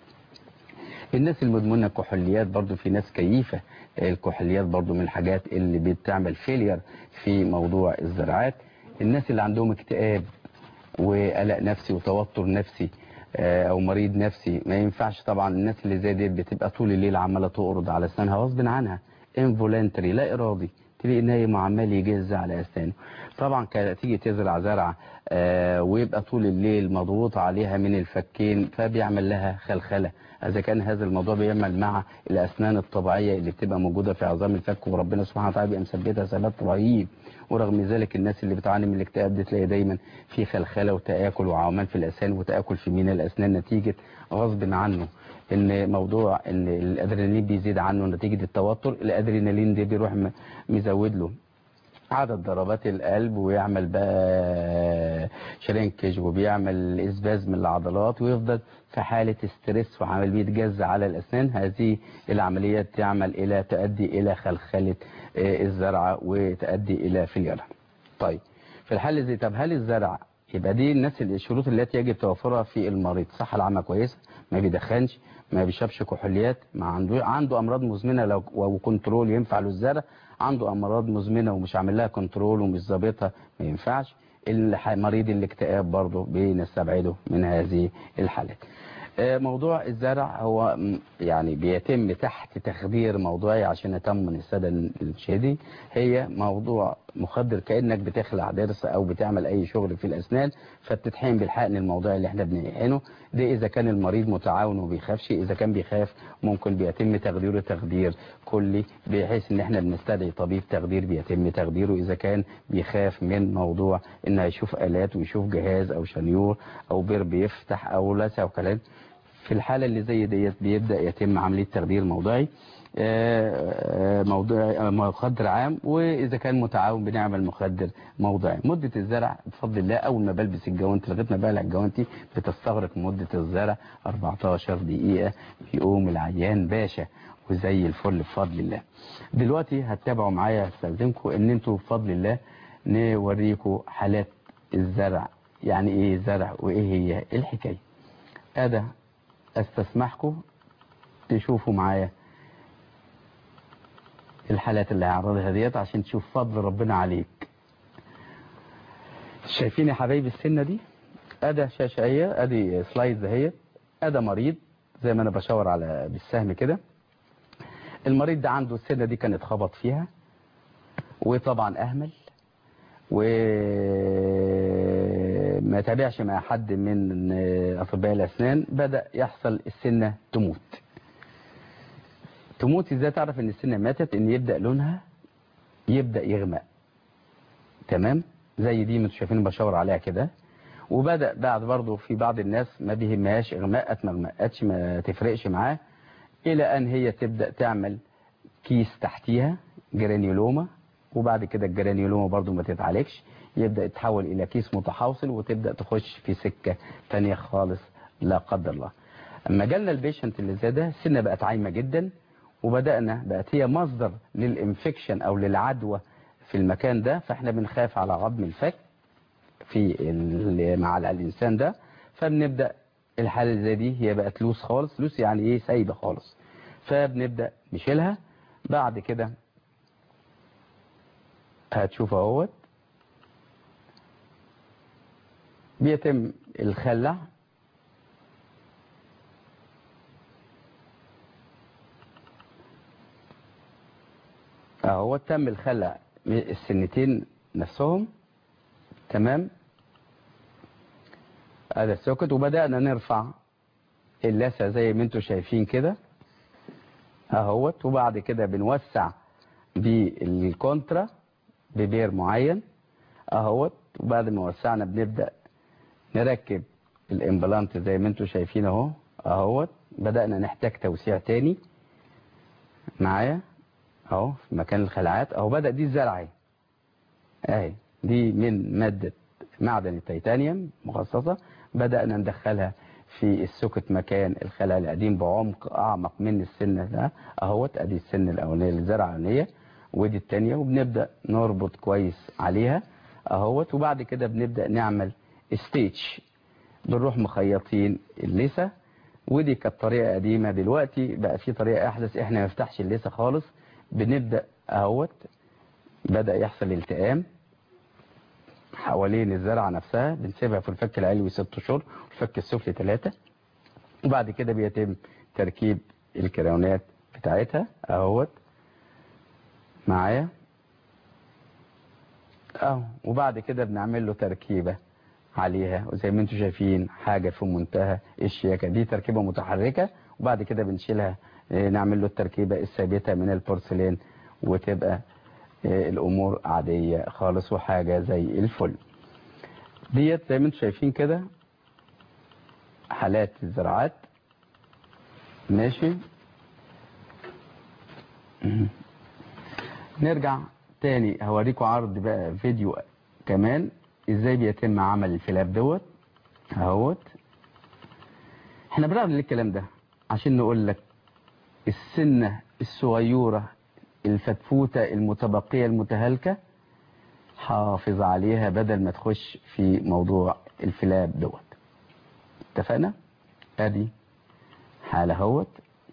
[SPEAKER 2] الناس المدمنة الكحوليات برضو في ناس كيفة الكحوليات برضو من الحاجات اللي بتعمل فيلير في موضوع الزراعات الناس اللي عندهم اكتئاب وقلق نفسي وتوتر نفسي آه، او مريض نفسي ما ينفعش طبعا الناس اللي زي دي بتبقى طول الليل عماله تقرض على اسنانها غصب عنها انفولنتري لا ارادي تلاقي نايم وعمال يجز على اسنانه طبعا كانت تيجي تزرع زرع آه، ويبقى طول الليل مضغوط عليها من الفكين فبيعمل لها خلخله اذا كان هذا الموضوع بيعمل مع الاسنان الطبيعيه اللي بتبقى موجوده في عظام الفك وربنا سبحانه وتعالى بيبقى مثبتها ثبات رهيب ورغم ذلك الناس اللي بتعاني من الاكتئاب دي تلاقي دايما في خلخله وتاكل وعومان في الاسنان وتاكل في مينا الاسنان نتيجه غصب عنه ان موضوع ان الادرينالين بيزيد عنه نتيجه التوتر الادرينالين ده بيروح م- مزود له عدد ضربات القلب ويعمل بقى شرينكج وبيعمل اسبازم العضلات ويفضل في حالة ستريس وعمل بيتجزع على الأسنان هذه العملية تعمل إلى تؤدي إلى خلخلة آه، الزرعة وتؤدي إلى فيلير طيب في الحالة زي طب هل الزرع يبقى دي الناس الشروط التي يجب توفرها في المريض صحة العامة كويسة ما بيدخنش ما بيشربش كحوليات ما عنده عنده امراض مزمنه لو وكنترول ينفع له الزرع عنده امراض مزمنه ومش عامل لها كنترول ومش ظابطها ما ينفعش الح- مريض الاكتئاب برضه بنستبعده من هذه الحالات آه، موضوع الزرع هو م- يعني بيتم تحت تخدير موضوعي عشان اطمن الساده المشاهدين هي موضوع مخدر كانك بتخلع ضرس او بتعمل اي شغل في الاسنان فبتتحقن بالحقن الموضوعي اللي احنا بنحقنه ده اذا كان المريض متعاون وبيخافش اذا كان بيخاف ممكن بيتم تخديره تخدير كلي بحيث ان احنا بنستدعي طبيب تخدير بيتم تخديره اذا كان بيخاف من موضوع ان هيشوف الات ويشوف جهاز او شنيور او بير بيفتح او لسع وكلام في الحالة اللي زي ديت بيبدأ يتم عملية تخدير موضعي آه، آه، موضوع آه، مخدر عام واذا كان متعاون بنعمل مخدر موضعي مدة الزرع بفضل الله اول ما بلبس الجوانتي لغايه ما بقلع الجوانتي بتستغرق مدة الزرع 14 دقيقة يقوم العيان باشا وزي الفل بفضل الله دلوقتي هتتابعوا معايا استاذنكم ان انتوا بفضل الله نوريكم حالات الزرع يعني ايه زرع وايه هي إيه الحكايه ادى استسمحكم تشوفوا معايا الحالات اللي هعرضها ديت عشان تشوف فضل ربنا عليك شايفين يا حبايبي السنه دي ادي شاشه اهي ادي سلايد اهي ادي مريض زي ما انا بشاور على بالسهم كده المريض ده عنده السنه دي كان اتخبط فيها وطبعا اهمل وما تابعش مع حد من اطباء الاسنان بدا يحصل السنه تموت تموت ازاي تعرف ان السنه ماتت ان يبدا لونها يبدا يغمق تمام زي دي ما انتوا شايفين بشاور عليها كده وبدا بعد برضه في بعض الناس ما بيهمهاش اغمقت ما غمقتش ما تفرقش معاه الى ان هي تبدا تعمل كيس تحتيها جرانيولوما وبعد كده الجرانيولوما برضه ما تتعالجش يبدا يتحول الى كيس متحوصل وتبدا تخش في سكه ثانيه خالص لا قدر الله اما جالنا البيشنت اللي زي ده السنه بقت عايمه جدا وبدانا بقت هي مصدر للانفكشن او للعدوى في المكان ده فاحنا بنخاف على عظم الفك في ال- مع الانسان ده فبنبدا الحاله اللي زي دي هي بقت لوس خالص لوس يعني ايه سايبه خالص فبنبدا نشيلها بعد كده هتشوف اهوت بيتم الخلع اهو تم الخلع السنتين نفسهم تمام هذا السوكت وبدأنا نرفع اللثة زي ما انتم شايفين كده اهوت وبعد كده بنوسع بالكونترا ببير معين اهوت وبعد ما وسعنا بنبدأ نركب الامبلانت زي ما انتم شايفين اهو اهوت بدأنا نحتاج توسيع تاني معايا اهو في مكان الخلعات اهو بدأ دي الزرعه اهي اهي دي من مادة معدن التيتانيوم مخصصة بدأنا ندخلها في السوكت مكان الخلع القديم بعمق اعمق من السن ده اهوت ادي السن الاولانيه الزرعه الاولانيه ودي الثانيه وبنبدا نربط كويس عليها اهوت وبعد كده بنبدا نعمل ستيتش بنروح مخيطين اللثه ودي كانت طريقه قديمه دلوقتي بقى في طريقه احدث احنا ما نفتحش اللثه خالص بنبدا اهوت بدا يحصل التئام حوالين الزرعه نفسها بنسيبها في الفك العلوي ست اشهر والفك السفلي ثلاثه وبعد كده بيتم تركيب الكراونات بتاعتها اهوت معايا اهو وبعد كده بنعمل له تركيبه عليها وزي ما انتم شايفين حاجه في منتهى الشياكه دي تركيبه متحركه وبعد كده بنشيلها اه، نعمل له التركيبه الثابته من البورسلين وتبقى اه، الامور عاديه خالص وحاجه زي الفل ديت زي ما انتم شايفين كده حالات الزراعات ماشي مهم. نرجع تاني هوريكم عرض بقى فيديو كمان ازاي بيتم عمل الفلاب دوت اهوت احنا بنعمل ليه الكلام ده عشان نقول لك السنة الصغيرة الفتفوتة المتبقية المتهالكة حافظ عليها بدل ما تخش في موضوع الفلاب دوت اتفقنا ادي حالة اهوت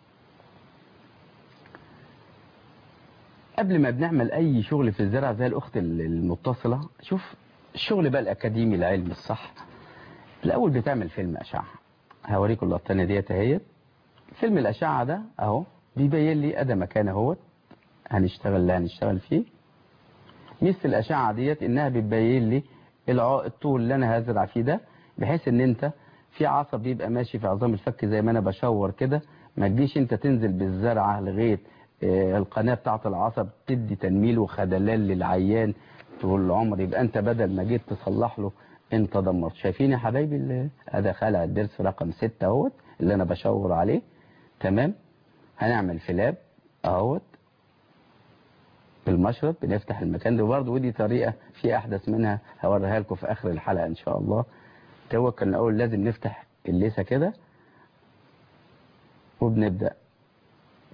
[SPEAKER 2] قبل ما بنعمل اي شغل في الزرع زي الاخت المتصلة شوف الشغل بقى الاكاديمي العلمي الصح الاول بتعمل فيلم اشعة هوريكم اللقطة ديت اهيت فيلم الاشعة ده اهو بيبين لي ادي مكان اهوت هنشتغل اللي هنشتغل فيه مثل الاشعة ديت انها بتبين لي الع- الطول اللي انا هزرع فيه ده بحيث ان انت في عصب بيبقى ماشي في عظام الفك زي ما انا بشور كده ما تجيش انت تنزل بالزرعة لغاية آه، القناة بتاعة العصب تدي تنميل وخدلان للعيان طول العمر يبقى انت بدل ما جيت تصلح له انت دمرت شايفين يا حبايبي اللي ادي خلع الضرس رقم 6 اهوت اللي انا بشاور عليه تمام هنعمل فلاب اهوت بالمشرط بنفتح المكان ده برضه ودي طريقة في احدث منها هوريها لكم في اخر الحلقة ان شاء الله هو كان الاول لازم نفتح الليسة كده وبنبدأ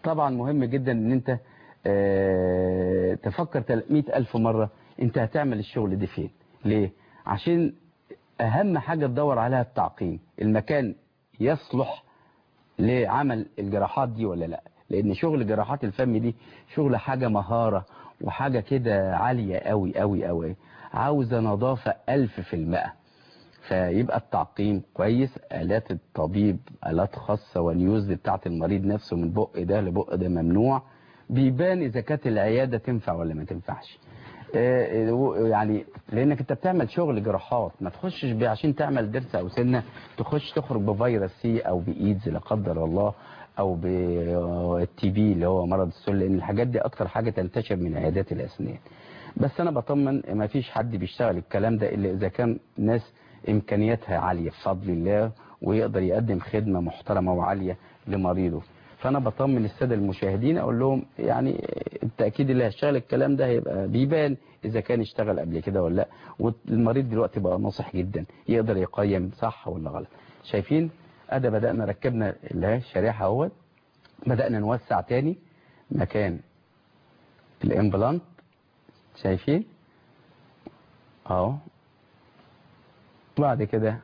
[SPEAKER 2] طبعا مهم جدا ان انت آه، تفكر تل- مئة ألف مرة انت هتعمل الشغل ده فين ليه عشان اهم حاجة تدور عليها التعقيم المكان يصلح لعمل الجراحات دي ولا لا لان شغل جراحات الفم دي شغل حاجة مهارة وحاجة كده عالية قوي قوي قوي عاوزة نظافة ألف في المئة فيبقى التعقيم كويس آلات الطبيب آلات خاصة واليوز بتاعت المريض نفسه من بق ده لبق ده ممنوع بيبان إذا كانت العيادة تنفع ولا ما تنفعش آه، آه، يعني لانك انت بتعمل شغل جراحات ما تخشش بيه عشان تعمل ضرس او سنه تخش تخرج بفيروس سي او بايدز لا قدر الله او بالتي بي اللي هو مرض السل لان الحاجات دي اكتر حاجه تنتشر من عيادات الاسنان بس انا بطمن ما فيش حد بيشتغل الكلام ده الا اذا كان ناس امكانياتها عاليه بفضل الله ويقدر يقدم خدمه محترمه وعاليه لمريضه فانا بطمن الساده المشاهدين اقول لهم يعني التاكيد اللي هيشتغل الكلام ده هيبقى بيبان اذا كان اشتغل قبل كده ولا لا والمريض دلوقتي بقى ناصح جدا يقدر يقيم صح ولا غلط شايفين ادي بدانا ركبنا اللي هي الشريحه اهوت بدانا نوسع تاني مكان الامبلانت شايفين اهو بعد كده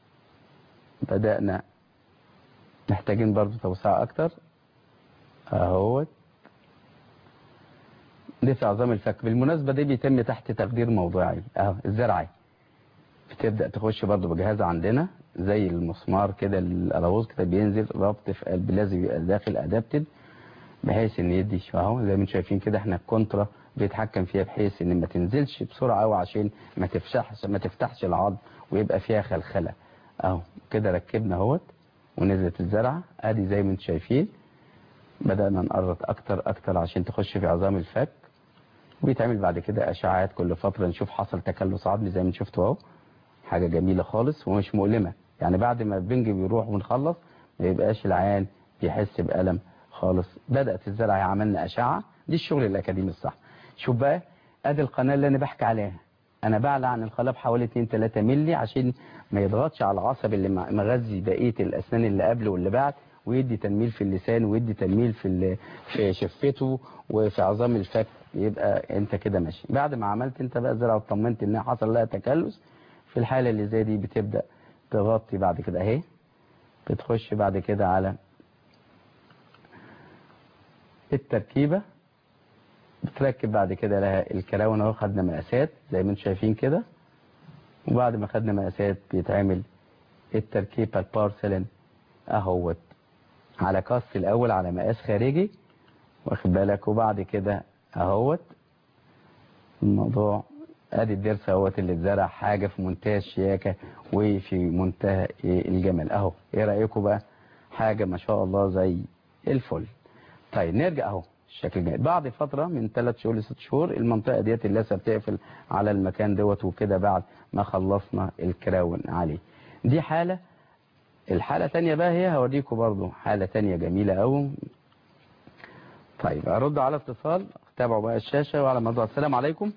[SPEAKER 2] بدأنا محتاجين برضو توسعة اكتر اهوت دي في عظام الفك بالمناسبة دي بيتم تحت تقدير موضوعي اهو الزرعي بتبدأ تخش برضو بجهاز عندنا زي المسمار كده الأراوز كده بينزل ربط في قلب لازم يبقى داخل ادابتد بحيث ان يدي اهو زي ما انتم شايفين كده احنا الكونترا بيتحكم فيها بحيث ان ما تنزلش بسرعه قوي عشان ما تفتحش ما تفتحش العظم ويبقى فيها خلخله اهو كده ركبنا اهوت ونزلت الزرعه ادي زي ما انتم شايفين بدانا نقرط اكتر اكتر عشان تخش في عظام الفك وبيتعمل بعد كده اشعاعات كل فتره نشوف حصل تكلس عظمي زي ما شفتوا اهو حاجه جميله خالص ومش مؤلمه يعني بعد ما البنج بيروح ونخلص ما يبقاش العيان بيحس بألم خالص بدأت الزرعة عملنا أشعة دي الشغل الأكاديمي الصح شوف بقى ادي القناة اللي أنا بحكي عليها أنا بعلى عن القناة بحوالي 2-3 ملي عشان ما يضغطش على العصب اللي مغذي بقية الأسنان اللي قبل واللي بعد ويدي تنميل في اللسان ويدي تنميل في ال- في شفته وفي عظام الفك يبقى انت كده ماشي بعد ما عملت انت بقى زرعه وطمنت ان حصل لها تكلس في الحالة اللي زي دي بتبدأ تغطي بعد كده اهي بتخش بعد كده على التركيبة بتركب بعد كده لها الكراون اهو خدنا مقاسات زي ما انتم شايفين كده وبعد ما خدنا مقاسات بيتعمل التركيبة البارسلين اهوت على كاست الاول على مقاس خارجي واخد بالك وبعد كده اهوت الموضوع ادي الضرس اهوت اللي اتزرع حاجة في منتهى الشياكة وفي منتهى إيه الجمال اهو ايه رأيكم بقى حاجة ما شاء الله زي الفل طيب نرجع اهو الشكل جاي بعد فترة من 3 شهور ل 6 شهور المنطقة ديت اللثة بتقفل على المكان دوت وكده بعد ما خلصنا الكراون عليه دي حالة الحالة تانية بقى هي هوريكم برضو حالة تانية جميلة قوي طيب ارد على اتصال تابعوا بقى الشاشة وعلى موضوع السلام عليكم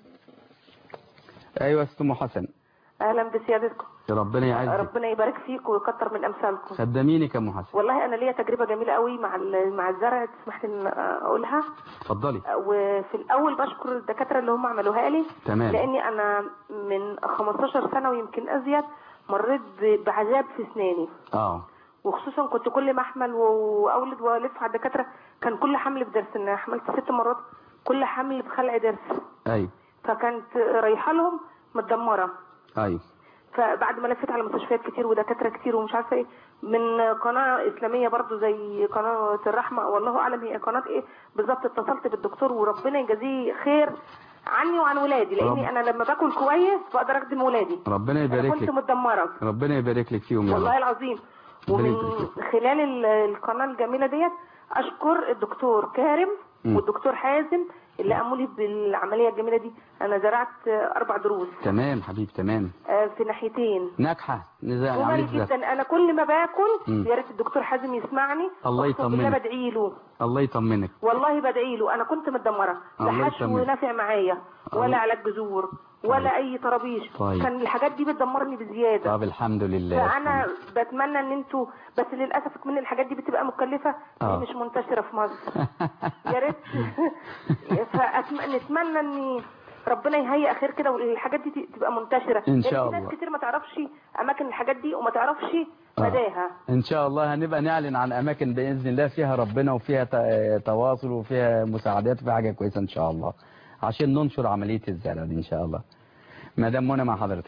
[SPEAKER 2] ايوه يا ست ام حسن
[SPEAKER 10] اهلا بسيادتكم
[SPEAKER 2] ربنا يعزك
[SPEAKER 10] ربنا يبارك فيك ويكتر من امثالكم
[SPEAKER 2] خدمينك يا ام حسن
[SPEAKER 10] والله انا ليا تجربه جميله قوي مع ال- مع الزرع تسمح لي ان اقولها
[SPEAKER 2] اتفضلي
[SPEAKER 10] وفي الاول بشكر الدكاتره اللي هم عملوها لي
[SPEAKER 2] تمام.
[SPEAKER 10] لاني انا من 15 سنه ويمكن ازيد مريت ب- بعذاب في اسناني
[SPEAKER 2] اه
[SPEAKER 10] وخصوصا كنت كل ما احمل و- واولد والف على الدكاتره كان كل حمل بدرس انا حملت ست مرات كل حمل بخلع درس
[SPEAKER 2] ايوه
[SPEAKER 10] فكانت رايحه لهم متدمره
[SPEAKER 2] ايوه
[SPEAKER 10] فبعد ما لفيت على مستشفيات كتير ودكاتره كتير ومش عارفه ايه من قناه اسلاميه برضو زي قناه الرحمه والله اعلم هي قناه ايه بالظبط اتصلت بالدكتور وربنا يجازيه خير عني وعن ولادي لاني
[SPEAKER 2] رب.
[SPEAKER 10] انا لما باكل كويس بقدر اخدم ولادي
[SPEAKER 2] ربنا
[SPEAKER 10] انا
[SPEAKER 2] يبارك
[SPEAKER 10] كنت
[SPEAKER 2] لك
[SPEAKER 10] متدمره
[SPEAKER 2] ربنا يبارك لك فيهم يا
[SPEAKER 10] والله
[SPEAKER 2] رب
[SPEAKER 10] العظيم
[SPEAKER 2] ربنا
[SPEAKER 10] ومن
[SPEAKER 2] يبارك لك.
[SPEAKER 10] خلال ال- القناه الجميله ديت اشكر الدكتور كارم
[SPEAKER 2] مم.
[SPEAKER 10] والدكتور حازم اللي قاموا لي بالعمليه الجميله دي انا زرعت اربع دروس
[SPEAKER 2] تمام حبيبي تمام
[SPEAKER 10] آه، في ناحيتين
[SPEAKER 2] ناجحة نزاع
[SPEAKER 10] جمال
[SPEAKER 2] عملت ده
[SPEAKER 10] جدا انا كل ما باكل
[SPEAKER 2] مم.
[SPEAKER 10] يا ريت الدكتور حازم يسمعني
[SPEAKER 2] الله
[SPEAKER 10] أقسم بالله
[SPEAKER 2] يطمنك.
[SPEAKER 10] بدعي له
[SPEAKER 2] الله يطمنك
[SPEAKER 10] والله بدعي له انا كنت متدمره لا
[SPEAKER 2] الله
[SPEAKER 10] حشو
[SPEAKER 2] يطمنك.
[SPEAKER 10] نافع معايا
[SPEAKER 2] الله.
[SPEAKER 10] ولا علاج جذور ولا اي طرابيش
[SPEAKER 2] طيب.
[SPEAKER 10] كان الحاجات دي بتدمرني بزياده
[SPEAKER 2] طب الحمد لله
[SPEAKER 10] فانا بتمنى ان انتوا بس للاسف من الحاجات دي بتبقى مكلفه
[SPEAKER 2] آه.
[SPEAKER 10] دي مش منتشره في مصر يا ريت فنتمنى ان ربنا يهيئ خير كده والحاجات دي تبقى منتشره
[SPEAKER 2] إن
[SPEAKER 10] لأن
[SPEAKER 2] شاء
[SPEAKER 10] في
[SPEAKER 2] الله.
[SPEAKER 10] ناس كتير ما تعرفش اماكن الحاجات دي وما تعرفش مداها
[SPEAKER 2] ان شاء الله هنبقى نعلن عن اماكن باذن الله فيها ربنا وفيها ت- تواصل وفيها مساعدات وفيها حاجه كويسه ان شاء الله عشان ننشر عمليه الزرع دي ان شاء الله مدام منى مع حضرتك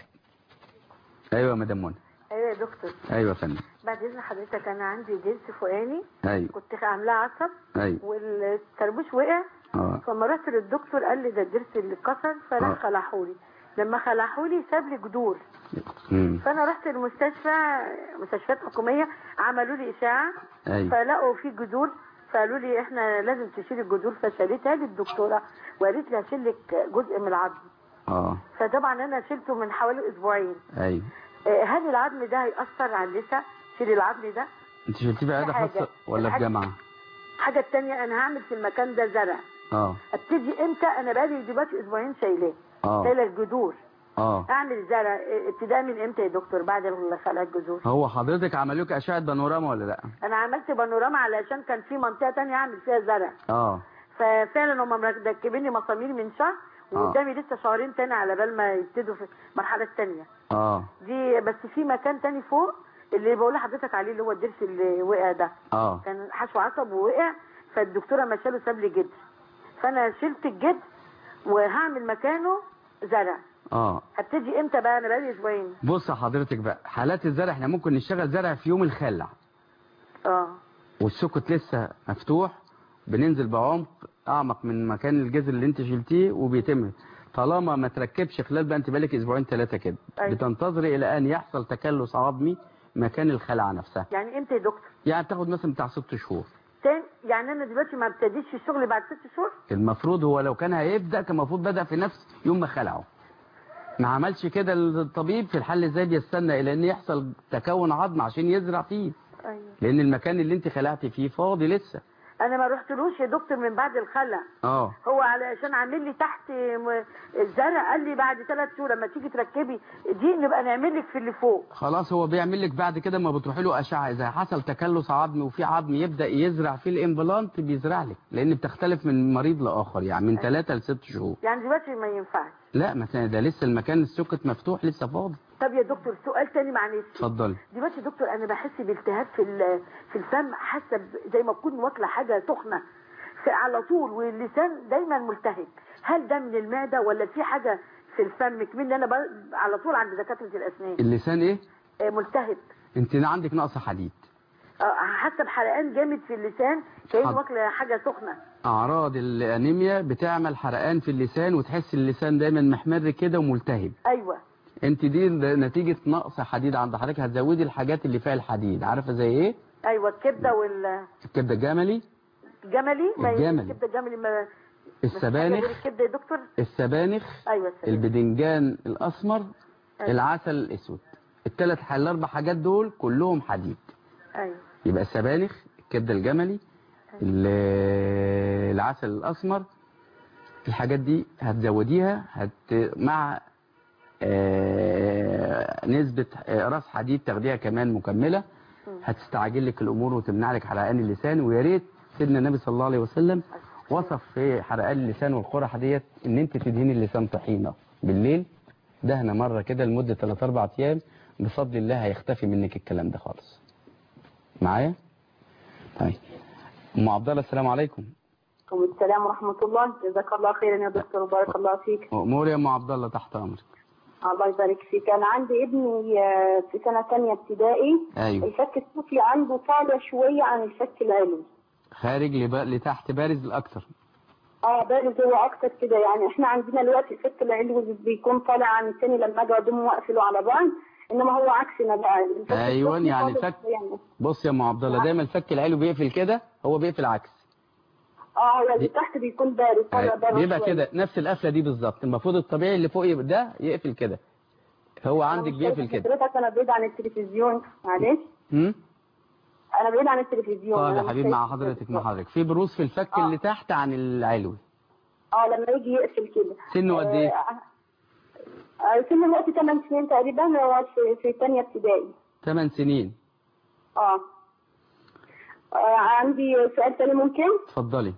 [SPEAKER 2] ايوه مدام منى
[SPEAKER 8] ايوه يا دكتور
[SPEAKER 2] ايوه يا فندم
[SPEAKER 8] بعد اذن حضرتك انا عندي ضرس فوقاني
[SPEAKER 2] ايوه
[SPEAKER 8] كنت عاملاه عصب
[SPEAKER 2] ايوه
[SPEAKER 8] والطربوش وقع
[SPEAKER 2] اه
[SPEAKER 8] فما رحت للدكتور قال لي ده الضرس اللي اتكسر
[SPEAKER 2] آه.
[SPEAKER 8] فراح خلعهولي لما خلعهولي ساب لي جذور
[SPEAKER 2] مم.
[SPEAKER 8] فانا رحت المستشفى مستشفيات حكوميه عملوا لي اشاعه
[SPEAKER 2] ايوه
[SPEAKER 8] فلقوا في جذور فقالوا لي احنا لازم تشيل الجذور فشالتها لي الدكتوره وقالت لي هشيل لك جزء من العظم
[SPEAKER 2] اه
[SPEAKER 8] فطبعا انا شلته من حوالي اسبوعين
[SPEAKER 2] ايوه
[SPEAKER 8] آه، هل العظم ده هيأثر على اللثه شيل العظم ده
[SPEAKER 2] انت شلتيه في عياده
[SPEAKER 8] حاجة.
[SPEAKER 2] خاصه ولا في
[SPEAKER 8] الحاجة-
[SPEAKER 2] جامعه
[SPEAKER 8] الحاجه التانية انا هعمل في المكان ده زرع
[SPEAKER 2] اه
[SPEAKER 8] ابتدي امتى انا بقالي دلوقتي اسبوعين شايلاه
[SPEAKER 2] اه
[SPEAKER 8] شايله الجذور
[SPEAKER 2] اه
[SPEAKER 8] اعمل زرع آه، ابتداء من امتى يا دكتور بعد خلع الجذور
[SPEAKER 2] هو حضرتك عمل لك اشعه بانوراما ولا لا
[SPEAKER 8] انا عملت بانوراما علشان كان في منطقه تانية اعمل فيها زرع
[SPEAKER 2] اه
[SPEAKER 8] ففعلا هم مركبين لي مسامير من شهر وقدامي لسه شهرين تاني على بال ما يبتدوا في المرحله الثانيه
[SPEAKER 2] اه
[SPEAKER 8] دي بس في مكان تاني فوق اللي بقول لحضرتك عليه اللي هو الضرس اللي وقع ده
[SPEAKER 2] اه
[SPEAKER 8] كان حشو عصب ووقع فالدكتوره ما شاله ساب لي جدر فانا شلت الجدر وهعمل مكانه زرع
[SPEAKER 2] اه
[SPEAKER 8] هبتدي امتى بقى انا بقالي اسبوعين
[SPEAKER 2] بص حضرتك بقى حالات الزرع احنا ممكن نشتغل زرع في يوم الخلع
[SPEAKER 8] اه
[SPEAKER 2] والسكت لسه مفتوح بننزل بعمق اعمق من مكان الجذر اللي انت شلتيه وبيتم طالما ما تركبش خلال بقى انت بالك اسبوعين ثلاثه كده
[SPEAKER 8] أيوة.
[SPEAKER 2] بتنتظري الى ان يحصل تكلس عظمي مكان الخلعه نفسها
[SPEAKER 8] يعني امتى يا دكتور
[SPEAKER 2] يعني بتاخد مثلا بتاع ست شهور
[SPEAKER 8] تاني يعني انا دلوقتي ما ابتديش في الشغل بعد ست شهور
[SPEAKER 2] المفروض هو لو كان هيبدا كان المفروض بدا في نفس يوم ما خلعه ما عملش كده الطبيب في الحل ازاي بيستنى الى ان يحصل تكون عظم عشان يزرع فيه
[SPEAKER 8] ايوه
[SPEAKER 2] لان المكان اللي انت خلعتي فيه فاضي لسه
[SPEAKER 8] انا ما رحتلوش يا دكتور من بعد الخلع
[SPEAKER 2] اه
[SPEAKER 8] هو علشان عامل لي تحت م- الزرع قال لي بعد ثلاث شهور لما تيجي تركبي دي نبقى نعمل لك في اللي فوق
[SPEAKER 2] خلاص هو بيعمل لك بعد كده ما بتروحي له اشعه اذا حصل تكلس عظمي وفي عظم يبدا يزرع فيه الامبلانت بيزرع لك لان بتختلف من مريض لاخر يعني من ثلاثة لست شهور
[SPEAKER 8] يعني دلوقتي ما ينفعش
[SPEAKER 2] لا مثلا ده لسه المكان السكت مفتوح لسه فاضي
[SPEAKER 8] طب يا دكتور سؤال تاني معلش
[SPEAKER 2] اتفضلي
[SPEAKER 8] دلوقتي يا دكتور انا بحس بالتهاب في ال- في الفم حاسه ب- زي ما اكون واكله حاجه سخنه في- على طول واللسان دايما ملتهب هل ده من المعده ولا في حاجه في الفم كمان انا ب- على طول عند دكاتره الاسنان
[SPEAKER 2] اللسان ايه
[SPEAKER 8] آه، ملتهب
[SPEAKER 2] انت عندك نقص حديد
[SPEAKER 8] آه، حاسه بحرقان جامد في اللسان كاني
[SPEAKER 2] حاضر.
[SPEAKER 8] واكله حاجه سخنه
[SPEAKER 2] اعراض الانيميا بتعمل حرقان في اللسان وتحس اللسان دايما محمر كده وملتهب
[SPEAKER 8] ايوه
[SPEAKER 2] انت دي نتيجه نقص حديد عند حضرتك هتزودي الحاجات اللي فيها الحديد عارفه زي ايه
[SPEAKER 8] ايوه الكبده والجملي
[SPEAKER 2] الكبده الجملي
[SPEAKER 8] ما هي
[SPEAKER 2] الجملي.
[SPEAKER 8] الكبده الجملي ما بس حاجة
[SPEAKER 2] السبانخ
[SPEAKER 8] غير الكبده يا دكتور
[SPEAKER 2] السبانخ
[SPEAKER 8] ايوه السبانخ.
[SPEAKER 2] البدنجان الاسمر
[SPEAKER 8] أيوة.
[SPEAKER 2] العسل الاسود الثلاث حل الاربع حاجات دول كلهم حديد
[SPEAKER 8] ايوه
[SPEAKER 2] يبقى السبانخ الكبده الجملي ال- العسل الاسمر الحاجات دي هتزوديها هت مع آه، نسبة آه، راس حديد تاخديها كمان مكملة هتستعجل لك الأمور وتمنع لك حرقان اللسان ويا ريت سيدنا النبي صلى الله عليه وسلم وصف في حرقان اللسان والقرح ديت ان انت تدهني اللسان طحينة بالليل دهنة مرة كده لمدة 3 4 ايام بفضل الله هيختفي منك الكلام ده خالص معايا طيب ام عبد الله السلام عليكم
[SPEAKER 11] وعليكم السلام ورحمة الله جزاك الله خيرا يا دكتور وبارك الله فيك
[SPEAKER 2] امور يا ام عبد الله تحت امرك
[SPEAKER 11] الله يبارك فيك أنا عندي ابني آه، في سنة ثانية ابتدائي
[SPEAKER 2] ايوه
[SPEAKER 11] الفك السفلي عنده طالع شوية عن الفك العلوي
[SPEAKER 2] خارج لب... لتحت بارز الاكثر
[SPEAKER 11] اه بارز هو أكتر كده يعني احنا عندنا دلوقتي الفك العلوي بيكون طالع عن الثاني لما أجي أضمه وأقفله على بعض إنما هو عكسنا بقى الفك
[SPEAKER 2] ايوه
[SPEAKER 11] السفلي
[SPEAKER 2] يعني
[SPEAKER 11] طالع
[SPEAKER 2] الفك
[SPEAKER 11] شوية.
[SPEAKER 2] بص يا ام عبد الله دايما الفك العلوي بيقفل كده هو بيقفل عكس
[SPEAKER 11] اه هو اللي تحت بيكون بارز طالع بره
[SPEAKER 2] بيبقى
[SPEAKER 11] شوية.
[SPEAKER 2] كده نفس القفله دي بالظبط المفروض الطبيعي اللي فوق يبقى ده يقفل كده هو عندك بيقفل كده
[SPEAKER 11] حضرتك أنا بعيد عن التلفزيون معلش
[SPEAKER 2] هم؟
[SPEAKER 11] أنا بعيد عن التلفزيون
[SPEAKER 2] طيب
[SPEAKER 11] أنا
[SPEAKER 2] يا
[SPEAKER 11] مش
[SPEAKER 2] حبيبي مع
[SPEAKER 11] شايفة
[SPEAKER 2] حضرتك مع حضرتك في بروز في الفك اللي تحت عن العلوي
[SPEAKER 11] اه لما يجي يقفل كده
[SPEAKER 2] سنه قد ايه؟
[SPEAKER 11] آه، آه، سن الوقت 8 سنين تقريبا هو في في ثانيه ابتدائي
[SPEAKER 2] 8 سنين
[SPEAKER 11] اه آه، عندي سؤال تاني ممكن
[SPEAKER 2] اتفضلي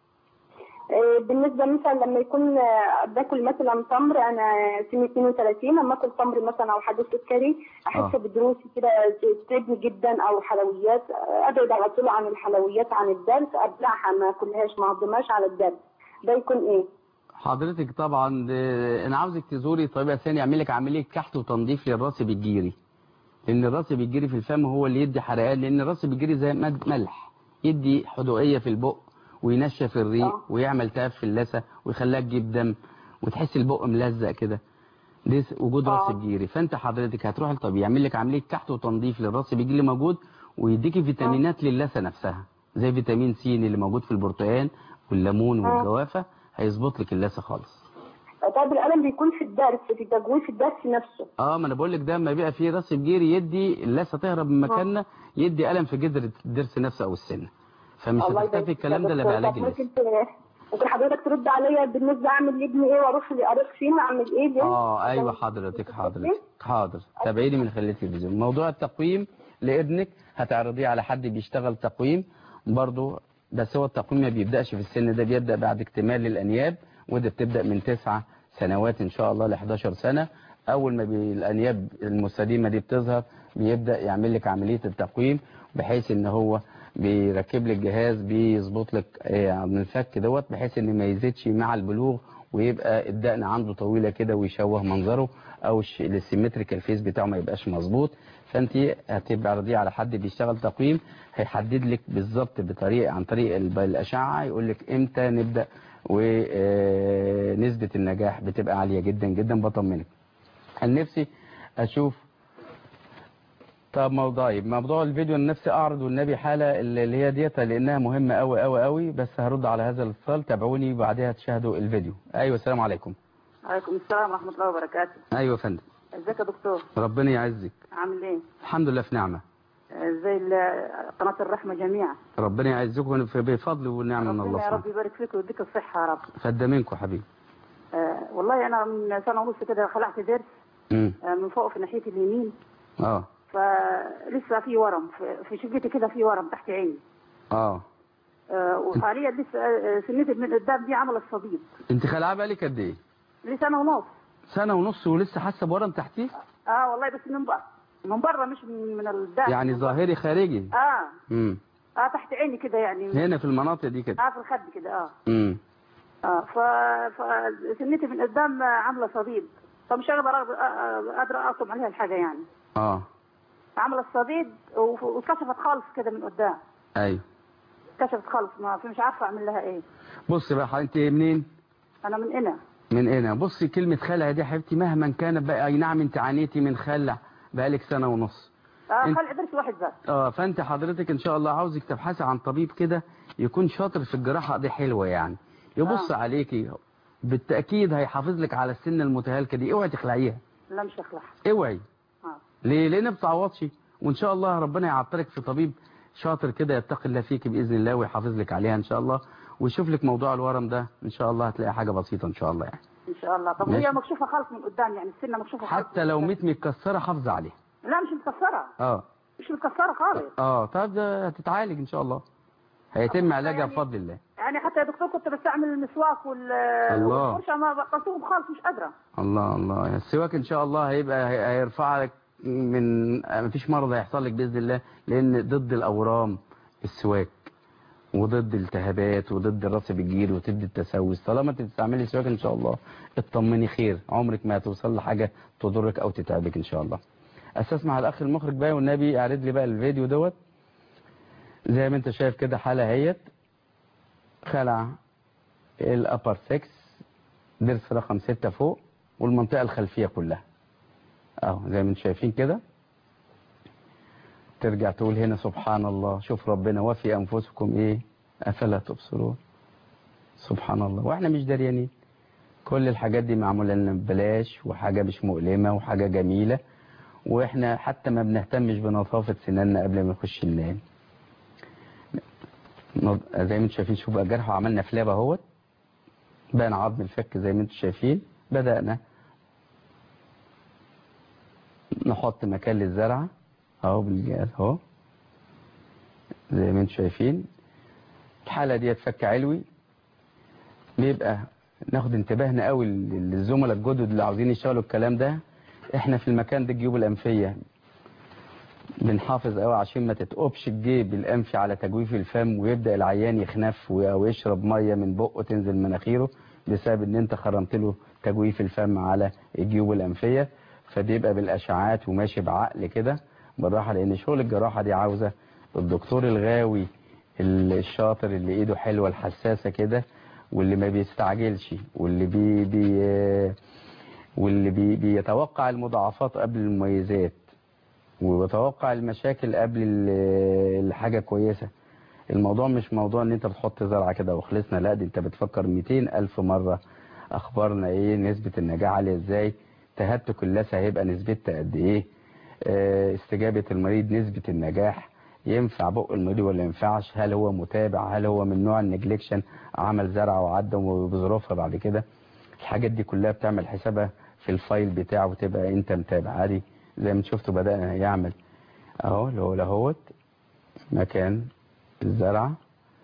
[SPEAKER 11] آه، بالنسبة مثلا لما يكون آه، باكل مثلا تمر أنا سني 32 لما آكل تمر مثلا أو حاجة سكري أحس
[SPEAKER 2] آه.
[SPEAKER 11] بدروسي كده تعبني جدا أو حلويات آه، أبعد على طول عن الحلويات عن الدرس أبلعها ما أكلهاش ما أهضمهاش على الدرس ده يكون إيه؟
[SPEAKER 2] حضرتك طبعا ده- انا عاوزك تزوري طبيب اسنان يعمل لك عمليه كحت وتنظيف للراس بالجيري لان الراس بالجيري في الفم هو اللي يدي حرقان لان الراس بالجيري زي مد- ملح يدي حدوقيه في البق وينشف الريق ويعمل تهاب في اللثه ويخليها تجيب دم وتحس البق ملزق كده دي س- وجود راس الجيري فانت حضرتك هتروح للطبيب يعمل لك عمليه كحت وتنظيف للراس بالجيري اللي موجود ويديكي فيتامينات للثه نفسها زي فيتامين سي اللي موجود في البرتقال والليمون
[SPEAKER 11] آه.
[SPEAKER 2] والجوافه هيظبط لك اللثه خالص
[SPEAKER 11] طب الألم بيكون في الدرس في تجويف الدرس نفسه
[SPEAKER 2] اه ما انا بقول لك ده لما بيبقى فيه راس بجيري يدي اللثه تهرب من مكاننا يدي الم في جذر الضرس نفسه او السنه فمش
[SPEAKER 11] الله
[SPEAKER 2] هتختفي
[SPEAKER 11] يبارك
[SPEAKER 2] الكلام
[SPEAKER 11] فيك
[SPEAKER 2] ده
[SPEAKER 11] يا
[SPEAKER 2] الا
[SPEAKER 11] دكتور.
[SPEAKER 2] بعلاج
[SPEAKER 11] طب
[SPEAKER 2] اللثه
[SPEAKER 11] ممكن ت- ممكن حضرتك ترد عليا بالنسبة أعمل لابني إيه وأروح أروح فين أعمل إيه ليه؟
[SPEAKER 2] اه ايوه حضرتك حضرتك حاضر تابعيني من خلال التلفزيون موضوع التقويم لابنك هتعرضيه على حد بيشتغل تقويم برضه بس هو التقويم ما بيبداش في السن ده بيبدا بعد اكتمال الانياب وده بتبدا من تسعة سنوات ان شاء الله ل 11 سنه اول ما بي الانياب المستديمه دي بتظهر بيبدا يعمل لك عمليه التقويم بحيث ان هو بيركب لك جهاز بيظبط لك آه، من الفك دوت بحيث ان ما يزيدش مع البلوغ ويبقى الدقن عنده طويله كده ويشوه منظره او الش- السيمتريكال فيس بتاعه ما يبقاش مظبوط فانت هتبقى عرضيه على حد بيشتغل تقويم هيحدد لك بالظبط بطريقه عن طريق الب- الاشعه يقول لك امتى نبدا ونسبه النجاح بتبقى عاليه جدا جدا بطمنك عن نفسي اشوف طب موضوعي موضوع الفيديو أنا نفسي اعرض والنبي حاله اللي هي ديت لانها مهمه قوي قوي قوي بس هرد على هذا الاتصال تابعوني وبعدها تشاهدوا الفيديو ايوه السلام عليكم
[SPEAKER 12] عليكم السلام ورحمة الله وبركاته
[SPEAKER 2] ايوه يا فندم
[SPEAKER 12] ازيك يا دكتور
[SPEAKER 2] ربنا يعزك
[SPEAKER 12] عامل ايه
[SPEAKER 2] الحمد لله في نعمه
[SPEAKER 12] ازاي ال- قناة الرحمة جميعا
[SPEAKER 2] ربنا يعزكم في- بفضل ونعمه من الله
[SPEAKER 12] ربنا يا رب
[SPEAKER 2] سبحانه
[SPEAKER 12] يبارك فيك ويديك الصحة يا رب
[SPEAKER 2] فده منكم حبيبي
[SPEAKER 12] آه والله انا من سنة ونص كده خلعت ضرس
[SPEAKER 2] امم
[SPEAKER 12] آه من فوق في ناحية اليمين
[SPEAKER 2] اه
[SPEAKER 12] فلسه في ورم في- في شقتي كده في ورم تحت عيني
[SPEAKER 2] اه
[SPEAKER 12] آه وحاليا لسه آه، سنتي من قدام دي عمل الصديد
[SPEAKER 2] انت خلعه بقالك قد ايه
[SPEAKER 12] لي سنة ونص
[SPEAKER 2] سنه ونص ولسه حاسه بورم تحتيه
[SPEAKER 12] اه والله بس من بره من بره مش من من الداخل
[SPEAKER 2] يعني ظاهري خارجي
[SPEAKER 12] اه
[SPEAKER 2] امم
[SPEAKER 12] اه تحت عيني كده يعني
[SPEAKER 2] هنا في المناطق دي كده
[SPEAKER 12] اه في الخد كده اه
[SPEAKER 2] امم
[SPEAKER 12] اه ف فسنتي من قدام عامله صديد فمش هقدر أقدر- أ- قادره اقطم عليها الحاجه يعني
[SPEAKER 2] اه
[SPEAKER 12] عامله الصديد وف- واتكشفت خالص كده من قدام
[SPEAKER 2] ايوه
[SPEAKER 12] كشفت خالص ما في مش عارفه اعمل لها ايه
[SPEAKER 2] بص بقى انت منين
[SPEAKER 12] انا من هنا
[SPEAKER 2] من هنا بصي كلمة خلع دي يا حبيبتي مهما كانت بقى اي نعم انت عانيتي من خلع بقالك سنة ونص
[SPEAKER 12] اه
[SPEAKER 2] انت-
[SPEAKER 12] خلع درس واحد بس
[SPEAKER 2] اه فانت حضرتك ان شاء الله عاوزك تبحثي عن طبيب كده يكون شاطر في الجراحة دي حلوة يعني يبص
[SPEAKER 12] آه.
[SPEAKER 2] عليكي بالتأكيد هيحافظ لك على السن المتهالكة دي اوعي تخلعيها
[SPEAKER 12] لا مش هخلع
[SPEAKER 2] اوعي
[SPEAKER 12] اه
[SPEAKER 2] ليه ليه ما بتعوضش وان شاء الله ربنا يعطرك في طبيب شاطر كده يتقي الله فيك باذن الله ويحافظ لك عليها ان شاء الله ويشوف لك موضوع الورم ده ان شاء الله هتلاقي حاجه بسيطه ان شاء الله يعني
[SPEAKER 12] ان شاء الله طب
[SPEAKER 2] ماشي.
[SPEAKER 12] هي مكشوفه خالص من قدام يعني السنه مكشوفه خالص
[SPEAKER 2] حتى لو ميت متكسره حافظ عليها
[SPEAKER 12] لا مش مكسره
[SPEAKER 2] اه
[SPEAKER 12] مش مكسره خالص
[SPEAKER 2] اه طب ده هتتعالج ان شاء الله هيتم علاجها
[SPEAKER 12] يعني-
[SPEAKER 2] بفضل الله
[SPEAKER 12] يعني حتى يا دكتور كنت بستعمل المسواك وال
[SPEAKER 2] الله.
[SPEAKER 12] والفرشه ما بقصوهم خالص مش قادره
[SPEAKER 2] الله الله السواك ان شاء الله هيبقى هي- هيرفع لك من مفيش مرض هيحصل لك باذن الله لان ضد الاورام السواك وضد الالتهابات وضد الراسب الجير وضد التسوس طالما انت بتستعملي سواك ان شاء الله اطمني خير عمرك ما هتوصل لحاجه تضرك او تتعبك ان شاء الله استسمع الاخ المخرج بقى والنبي اعرض لي بقى الفيديو دوت زي ما انت شايف كده حاله اهيت خلع الابر 6 ضرس رقم 6 فوق والمنطقة الخلفية كلها اهو زي ما انتم شايفين كده ترجع تقول هنا سبحان الله شوف ربنا وفي انفسكم ايه افلا تبصرون سبحان الله واحنا مش دريانين كل الحاجات دي معمولة لنا ببلاش وحاجة مش مؤلمة وحاجة جميلة واحنا حتى ما بنهتمش بنظافة سناننا قبل ما نخش ننام نض- زي ما انتم شايفين شوف بقى جرح وعملنا فلاب اهوت بان عظم الفك زي ما انتم شايفين بدأنا نحط مكان للزرعة اهو بالجهاز اهو زي ما انتم شايفين الحالة دي فك علوي بيبقى ناخد انتباهنا قوي للزملاء الجدد اللي عاوزين يشتغلوا الكلام ده احنا في المكان ده الجيوب الانفيه بنحافظ قوي عشان ما تتقبش الجيب الانفي على تجويف الفم ويبدا العيان يخنف او يشرب ميه من بقه تنزل مناخيره بسبب ان انت خرمت له تجويف الفم على الجيوب الانفيه فدي يبقى بالاشعاعات وماشي بعقل كده بالراحه لان شغل الجراحه دي عاوزه الدكتور الغاوي الشاطر اللي ايده حلوه الحساسه كده واللي ما بيستعجلش واللي بي بي واللي بي بيتوقع المضاعفات قبل المميزات ويتوقع المشاكل قبل ال- الحاجة كويسة الموضوع مش موضوع ان انت بتحط زرعة كده وخلصنا لا دي انت بتفكر 200 الف مرة اخبارنا ايه نسبة النجاح عالية ازاي تهتك اللثة هيبقى نسبتها قد ايه آه، استجابة المريض نسبة النجاح ينفع بق المريض ولا ينفعش هل هو متابع هل هو من نوع النجليكشن عمل زرعة وعدى وبظروفها بعد كده الحاجات دي كلها بتعمل حسابها في الفايل بتاعه وتبقى انت متابع عادي زي ما شفتوا بدأنا يعمل اهو اللي هو لهوت مكان الزرعة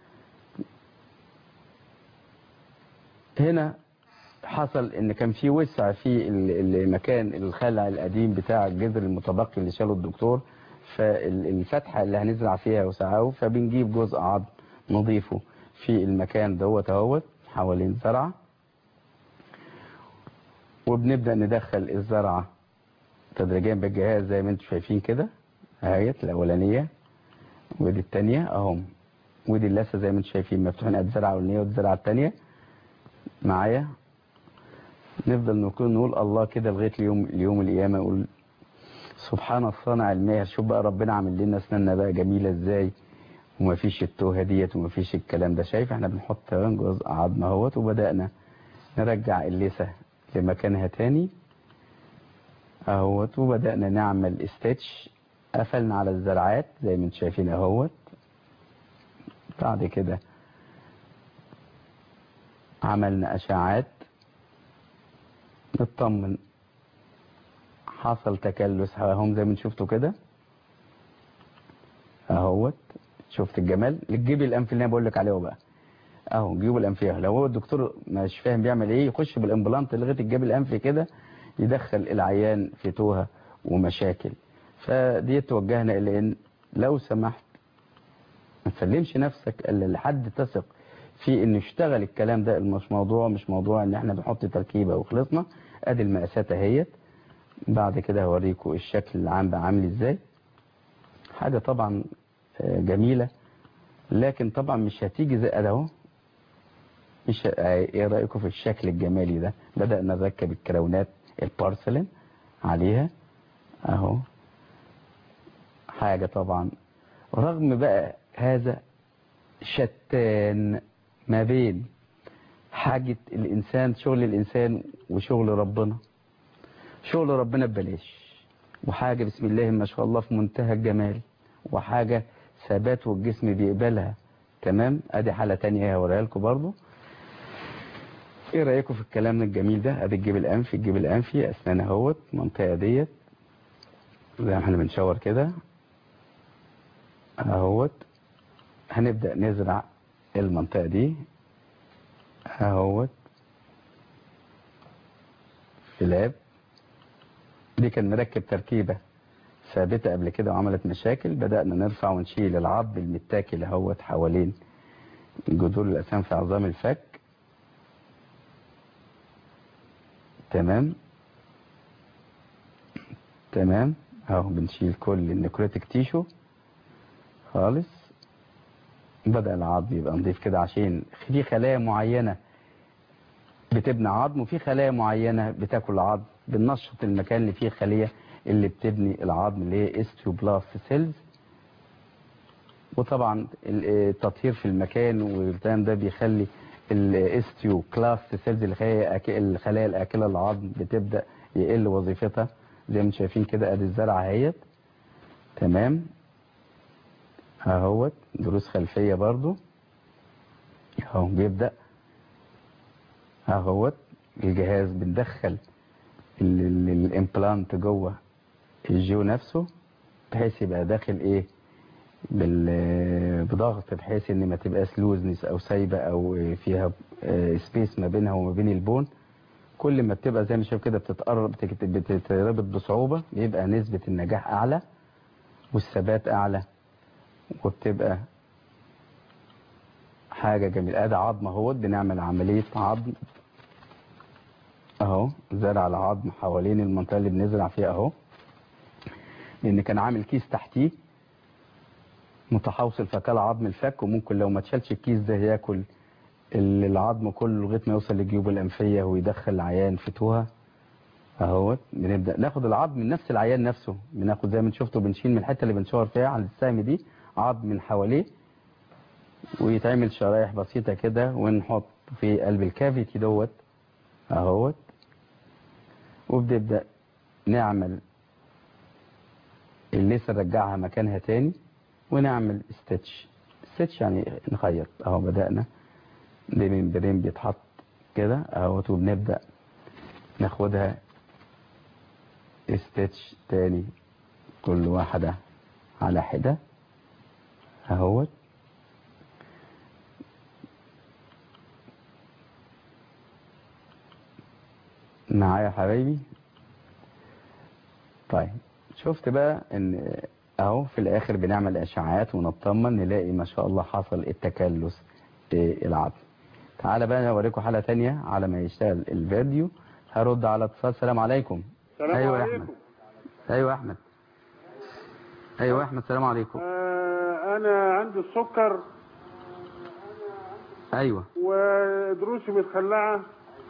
[SPEAKER 2] هنا حصل ان كان في وسع في ال- المكان الخلع القديم بتاع الجذر المتبقي اللي شاله الدكتور فالفتحة اللي هنزرع فيها وسعه فبنجيب جزء عظم نضيفه في المكان دوت اهوت حوالين الزرعة وبنبدأ ندخل الزرعة تدريجيا بالجهاز زي ما انتم شايفين كده اهيت الاولانية ودي التانية اهم ودي اللثة زي ما انتم شايفين مفتوحين ادي الزرعة الاولانية ودي الزرعة التانية معايا نفضل نكون نقول الله كده لغاية اليوم اليوم القيامة نقول سبحان الصانع الماهر شوف بقى ربنا عامل لنا اسناننا بقى جميلة ازاي ومفيش التوهة ديت ومفيش الكلام ده شايف احنا بنحط جزء عظم اهوت وبدأنا نرجع اللثة لمكانها تاني اهوت وبدأنا نعمل استيتش قفلنا على الزرعات زي ما انتم شايفين اهوت بعد كده عملنا اشعاعات نطمن حصل تكلس هم زي ما انتم شفتوا كده اهوت شفت الجمال الجيب الانفي اللي انا بقول لك عليه بقى اهو جيوب الانفيه لو هو الدكتور مش فاهم بيعمل ايه يخش بالامبلانت لغايه الجيب الانفي كده يدخل العيان في توهه ومشاكل فدي توجهنا الى ان لو سمحت ما تسلمش نفسك الا لحد تثق في ان يشتغل الكلام ده مش موضوع مش موضوع ان احنا بنحط تركيبه وخلصنا ادي المقاسات اهيت بعد كده هوريكم الشكل العام بقى عامل ازاي حاجه طبعا آه، جميله لكن طبعا مش هتيجي زي ده اهو مش ه- ايه رايكم في الشكل الجمالي ده بدانا نركب الكراونات البارسلين عليها اهو حاجه طبعا رغم بقى هذا شتان ما بين حاجة الإنسان شغل الإنسان وشغل ربنا شغل ربنا ببلاش وحاجة بسم الله ما شاء الله في منتهى الجمال وحاجة ثبات والجسم بيقبلها تمام ادي حالة تانية هوريها لكم برضو ايه رأيكم في الكلام الجميل ده ادي الجيب الانفي الجيب الانفي اسنان اهوت المنطقة ديت زي ما احنا بنشاور كده اهوت هنبدأ نزرع المنطقة دي اهوت فلاب دي كان مركب تركيبة ثابتة قبل كده وعملت مشاكل بدأنا نرفع ونشيل العظم المتاكل اهوت حوالين جذور الأسنان في عظام الفك تمام تمام اهو بنشيل كل النكروتيك تيشو خالص بدأ العظم يبقى نضيف كده عشان في خلايا معينة بتبني عظم وفي خلايا معينة بتاكل عظم بننشط المكان اللي فيه خلية اللي بتبني العظم اللي هي استيوبلاست سيلز وطبعا التطهير في المكان والكلام ده بيخلي الاستيو كلاست سيلز الخلايا الخلايا الاكله للعظم بتبدا يقل وظيفتها زي ما انتم شايفين كده ادي الزرعه اهيت تمام اهوت دروس خلفيه برضو اهو بيبدا اهوت الجهاز بندخل الامبلانت جوه الجيو نفسه بحيث يبقى داخل ايه بال- بضغط بحيث ان ما تبقاش لوزنس او سايبه او فيها سبيس ما بينها وما بين البون كل ما بتبقى زي ما شايف كده بتتقرب بتت- بتتربط بصعوبه بيبقى نسبه النجاح اعلى والثبات اعلى وبتبقى حاجه جميله ادي عظم اهوت بنعمل عمليه عظم اهو زرع العظم حوالين المنطقه اللي بنزرع فيها اهو لان كان عامل كيس تحتيه متحوصل فكال عظم الفك وممكن لو ما تشالش الكيس ده ياكل ال- العظم كله لغايه ما يوصل للجيوب الانفيه ويدخل العيان في توها اهوت بنبدا ناخد العظم من نفس العيان نفسه بناخد زي ما انت شفتوا بنشيل من الحته اللي بنشاور فيها على السهم دي عظم من حواليه ويتعمل شرايح بسيطه كده ونحط في قلب الكافيتي دوت اهوت وبنبدا نعمل الليسر نرجعها مكانها تاني ونعمل ستيتش ستيتش يعني نخيط اهو بدأنا بممبرين بيتحط كده اهوت وبنبدأ ناخدها ستيتش تاني كل واحدة على حدة اهوت معايا يا حبايبي طيب شفت بقى ان اهو في الاخر بنعمل اشعاعات ونطمن نلاقي ما شاء الله حصل التكلس في العظم تعالى بقى اوريكم حالة تانية على ما يشتغل الفيديو هرد على اتصال السلام عليكم
[SPEAKER 13] السلام
[SPEAKER 2] ايوه يا
[SPEAKER 13] عليكم
[SPEAKER 2] احمد ايوه يا احمد ايوه يا احمد السلام عليكم
[SPEAKER 13] آه انا عندي السكر
[SPEAKER 2] ايوه
[SPEAKER 13] ودروسي متخلعه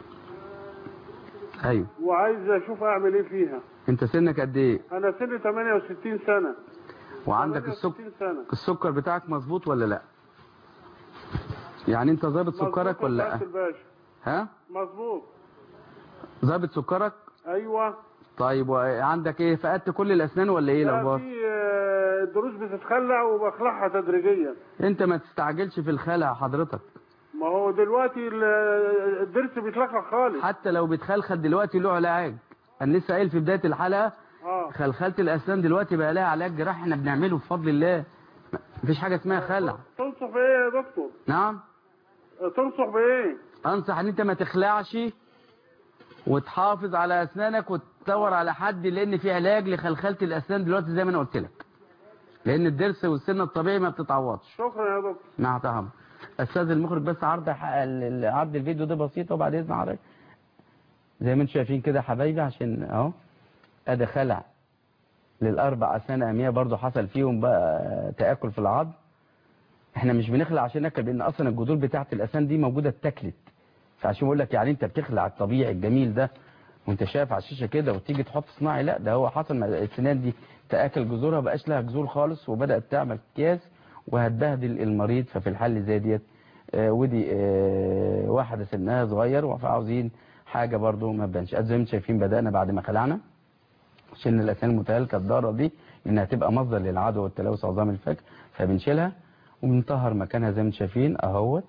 [SPEAKER 2] ايوه
[SPEAKER 13] وعايز اشوف اعمل ايه فيها
[SPEAKER 2] انت سنك قد ايه
[SPEAKER 13] انا سني 68 سنه
[SPEAKER 2] وعندك السكر
[SPEAKER 13] 68 سنه
[SPEAKER 2] السكر بتاعك مظبوط ولا لا يعني انت ظابط سكرك
[SPEAKER 13] مظبوط
[SPEAKER 2] ولا
[SPEAKER 13] يا
[SPEAKER 2] لا
[SPEAKER 13] سعادة الباشا
[SPEAKER 2] ها
[SPEAKER 13] مظبوط
[SPEAKER 2] ظابط سكرك
[SPEAKER 13] ايوه
[SPEAKER 2] طيب وعندك ايه فقدت كل الاسنان ولا ايه
[SPEAKER 13] لا
[SPEAKER 2] الاخبار
[SPEAKER 13] في آه، الدروس بتتخلع وبخلعها تدريجيا
[SPEAKER 2] انت ما تستعجلش في الخلع حضرتك
[SPEAKER 13] ما هو دلوقتي ال- الضرس بيتلخلع خالص
[SPEAKER 2] حتى لو بتخلخل دلوقتي له علاج انا لسه قايل في بدايه الحلقه
[SPEAKER 13] اه
[SPEAKER 2] خلخله الاسنان دلوقتي بقى لها علاج جراحي احنا بنعمله بفضل الله مفيش حاجه اسمها خلع
[SPEAKER 13] تنصح بايه يا دكتور
[SPEAKER 2] نعم
[SPEAKER 13] تنصح بايه
[SPEAKER 2] انصح ان انت ما تخلعش وتحافظ على اسنانك وتدور على حد لان في علاج لخلخله الاسنان دلوقتي زي ما انا قلت لك لان الضرس والسن الطبيعي ما بتتعوضش
[SPEAKER 13] شكرا يا دكتور
[SPEAKER 2] مع طعم استاذ المخرج بس عرض ال- عرض الفيديو ده بسيط وبعد اذن حضرتك زي ما انتم شايفين كده يا حبايبي عشان اهو ادي خلع للاربع اسنان اماميه برضو حصل فيهم بقى تاكل في العظم احنا مش بنخلع عشان ناكل لان اصلا الجذور بتاعه الاسنان دي موجوده اتاكلت فعشان بقول لك يعني انت بتخلع الطبيعي الجميل ده وانت شايف على الشاشه كده وتيجي تحط صناعي لا ده هو حصل مع الاسنان دي تاكل جذورها بقاش لها جذور خالص وبدات تعمل اكياس وهتبهدل المريض ففي الحل زي ديت آه، ودي آه، واحده سنها صغير فعاوزين حاجه برضو ما تبانش زي ما انتم شايفين بدانا بعد ما خلعنا عشان الاسنان المتهالكه الضاره دي انها تبقى مصدر للعدوى والتلوث عظام الفك فبنشيلها وبنطهر مكانها زي ما انتم شايفين اهوت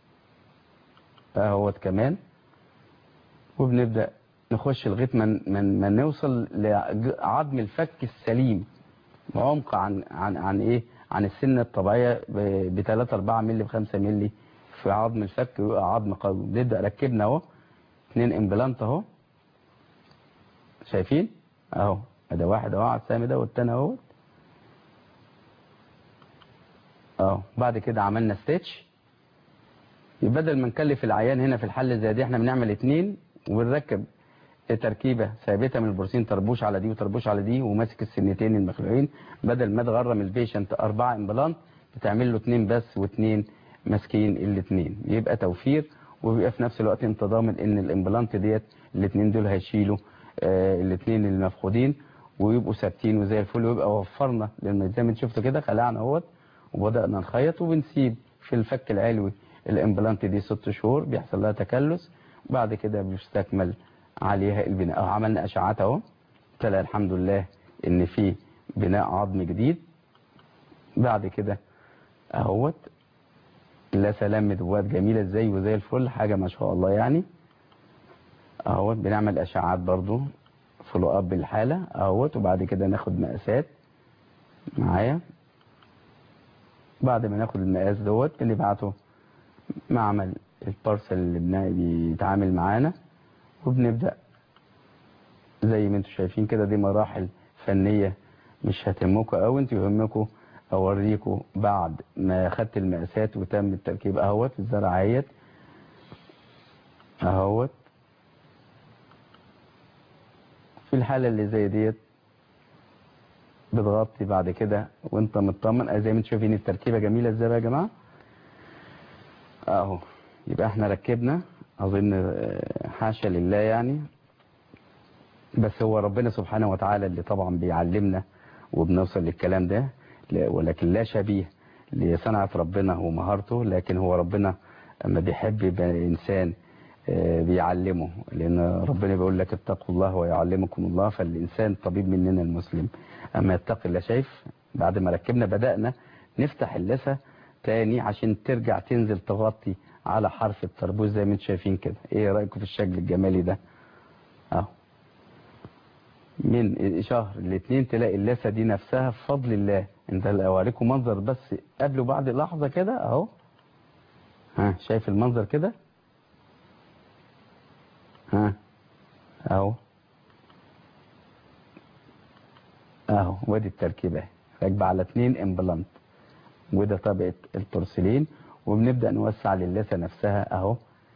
[SPEAKER 2] اهوت كمان وبنبدا نخش لغايه ما ما ما نوصل لعظم الفك السليم بعمق عن عن عن ايه عن السنه الطبيعيه ب 3 4 مللي ب 5 مللي في عظم الفك ويبقى عظم قوي بنبدا ركبنا اهو اثنين امبلانت اهو شايفين اهو ادي واحد اهو على السهم ده والتاني اهو اهو بعد كده عملنا ستيتش بدل ما نكلف العيان هنا في الحل زي دي احنا بنعمل اتنين وبنركب تركيبه ثابته من البروتين طربوش على دي وطربوش على دي وماسك السنتين المخلوعين بدل ما تغرم البيشنت اربعه امبلانت بتعمل له اتنين بس واتنين ماسكين الاتنين يبقى توفير وبيبقى في نفس الوقت انت ضامن ان الامبلانت ديت الاتنين دول هيشيلوا اه الاتنين المفقودين ويبقوا ثابتين وزي الفل ويبقى وفرنا لان زي ما انت شفتوا كده خلعنا اهوت وبدانا نخيط وبنسيب في الفك العلوي الامبلانت دي ست شهور بيحصل لها تكلس بعد كده بيستكمل عليها البناء اهو عملنا اشعاعات اهو طلع الحمد لله ان في بناء عظم جديد بعد كده اهوت لا سلام مدوات جميله ازاي وزي الفل حاجه ما شاء الله يعني اهوت بنعمل اشعاعات برضو فولو اب بالحالة اهوت وبعد كده ناخد مقاسات معايا بعد ما ناخد المقاس دوت بنبعته معمل البارسل اللي بنا- بيتعامل معانا وبنبدأ زي ما انتم شايفين كده دي مراحل فنية مش هتهمكم قوي انتوا يهمكم اوريكم بعد ما خدت المقاسات وتم التركيب اهوت الزرع اهيت اهوت في الحالة اللي زي ديت بتغطي بعد كده وانت مطمن اه زي ما انتم شايفين التركيبة جميلة ازاي بقى يا جماعة اهو يبقى احنا ركبنا اظن اه، حاشا لله يعني بس هو ربنا سبحانه وتعالى اللي طبعا بيعلمنا وبنوصل للكلام ده لا- ولكن لا شبيه لصنعة ربنا ومهارته لكن هو ربنا اما بيحب يبقى انسان آه، بيعلمه لان ربنا بيقول لك اتقوا الله ويعلمكم الله فالانسان طبيب مننا المسلم اما يتقي الله شايف بعد ما ركبنا بدأنا نفتح اللثة تاني عشان ترجع تنزل تغطي على حرف التربوز زي ما انتم شايفين كده ايه رأيكم في الشكل الجمالي ده اهو من شهر الاثنين تلاقي اللثة دي نفسها بفضل الله انت اوريكم منظر بس قبل وبعد لحظة كده اهو ها شايف المنظر كده ها اهو اهو وادي التركيبة اهي. راكبة على اتنين امبلانت وده طبقة البورسلين وبنبدأ نوسع للثة نفسها اهو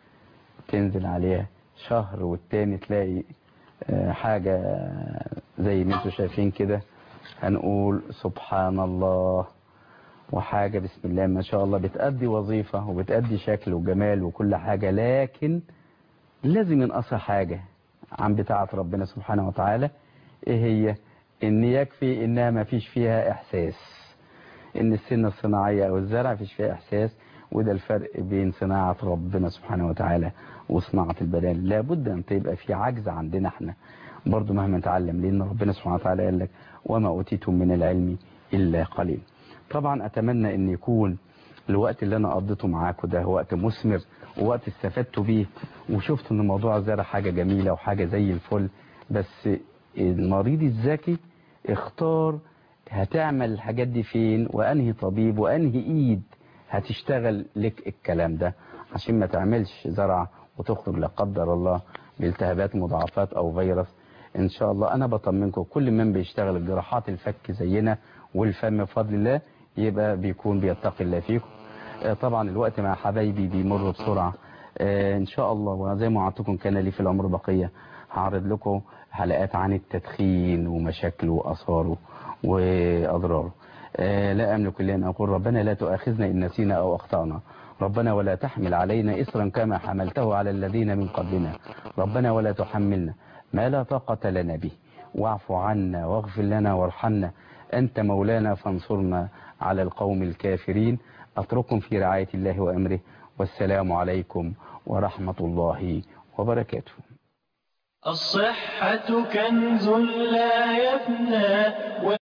[SPEAKER 2] تنزل عليها شهر والتاني تلاقي آه، حاجة زي ما انتم شايفين كده هنقول سبحان الله وحاجة بسم الله ما شاء الله بتأدي وظيفة وبتأدي شكل وجمال وكل حاجة لكن لازم ينقصها حاجة عن بتاعة ربنا سبحانه وتعالى ايه هي ان يكفي انها ما فيش فيها احساس ان السنة الصناعية او الزرع ما فيش فيها احساس وده الفرق بين صناعة ربنا سبحانه وتعالى وصناعة البدائل لابد ان تبقى في عجز عندنا احنا برضو مهما نتعلم لان ربنا سبحانه وتعالى قال لك وما اوتيتم من العلم الا قليل طبعا اتمنى ان يكون الوقت اللي انا قضيته معاكم ده وقت مثمر ووقت استفدت بيه وشفت ان موضوع الزرع حاجة جميلة وحاجة زي الفل بس المريض الذكي اختار هتعمل الحاجات دي فين وانهي طبيب وانهي ايد هتشتغل لك الكلام ده عشان ما تعملش زرع وتخرج لا قدر الله بالتهابات مضاعفات او فيروس ان شاء الله انا بطمنكم كل من بيشتغل الجراحات الفك زينا والفم بفضل الله يبقى بيكون بيتقي الله فيكم آه، طبعا الوقت مع حبايبي بيمر بسرعة آه، ان شاء الله وزي ما وعدتكم كان لي في العمر بقية هعرض لكم حلقات عن التدخين ومشاكله واثاره واضراره آه، لا املك الا ان اقول ربنا لا تؤاخذنا ان نسينا او اخطانا ربنا ولا تحمل علينا إصرا كما حملته على الذين من قبلنا ربنا ولا تحملنا ما لا طاقة لنا به واعف عنا واغفر لنا وارحمنا أنت مولانا فانصرنا على القوم الكافرين أترككم في رعاية الله وأمره والسلام عليكم ورحمة الله وبركاته
[SPEAKER 1] الصحة كنز لا يفنى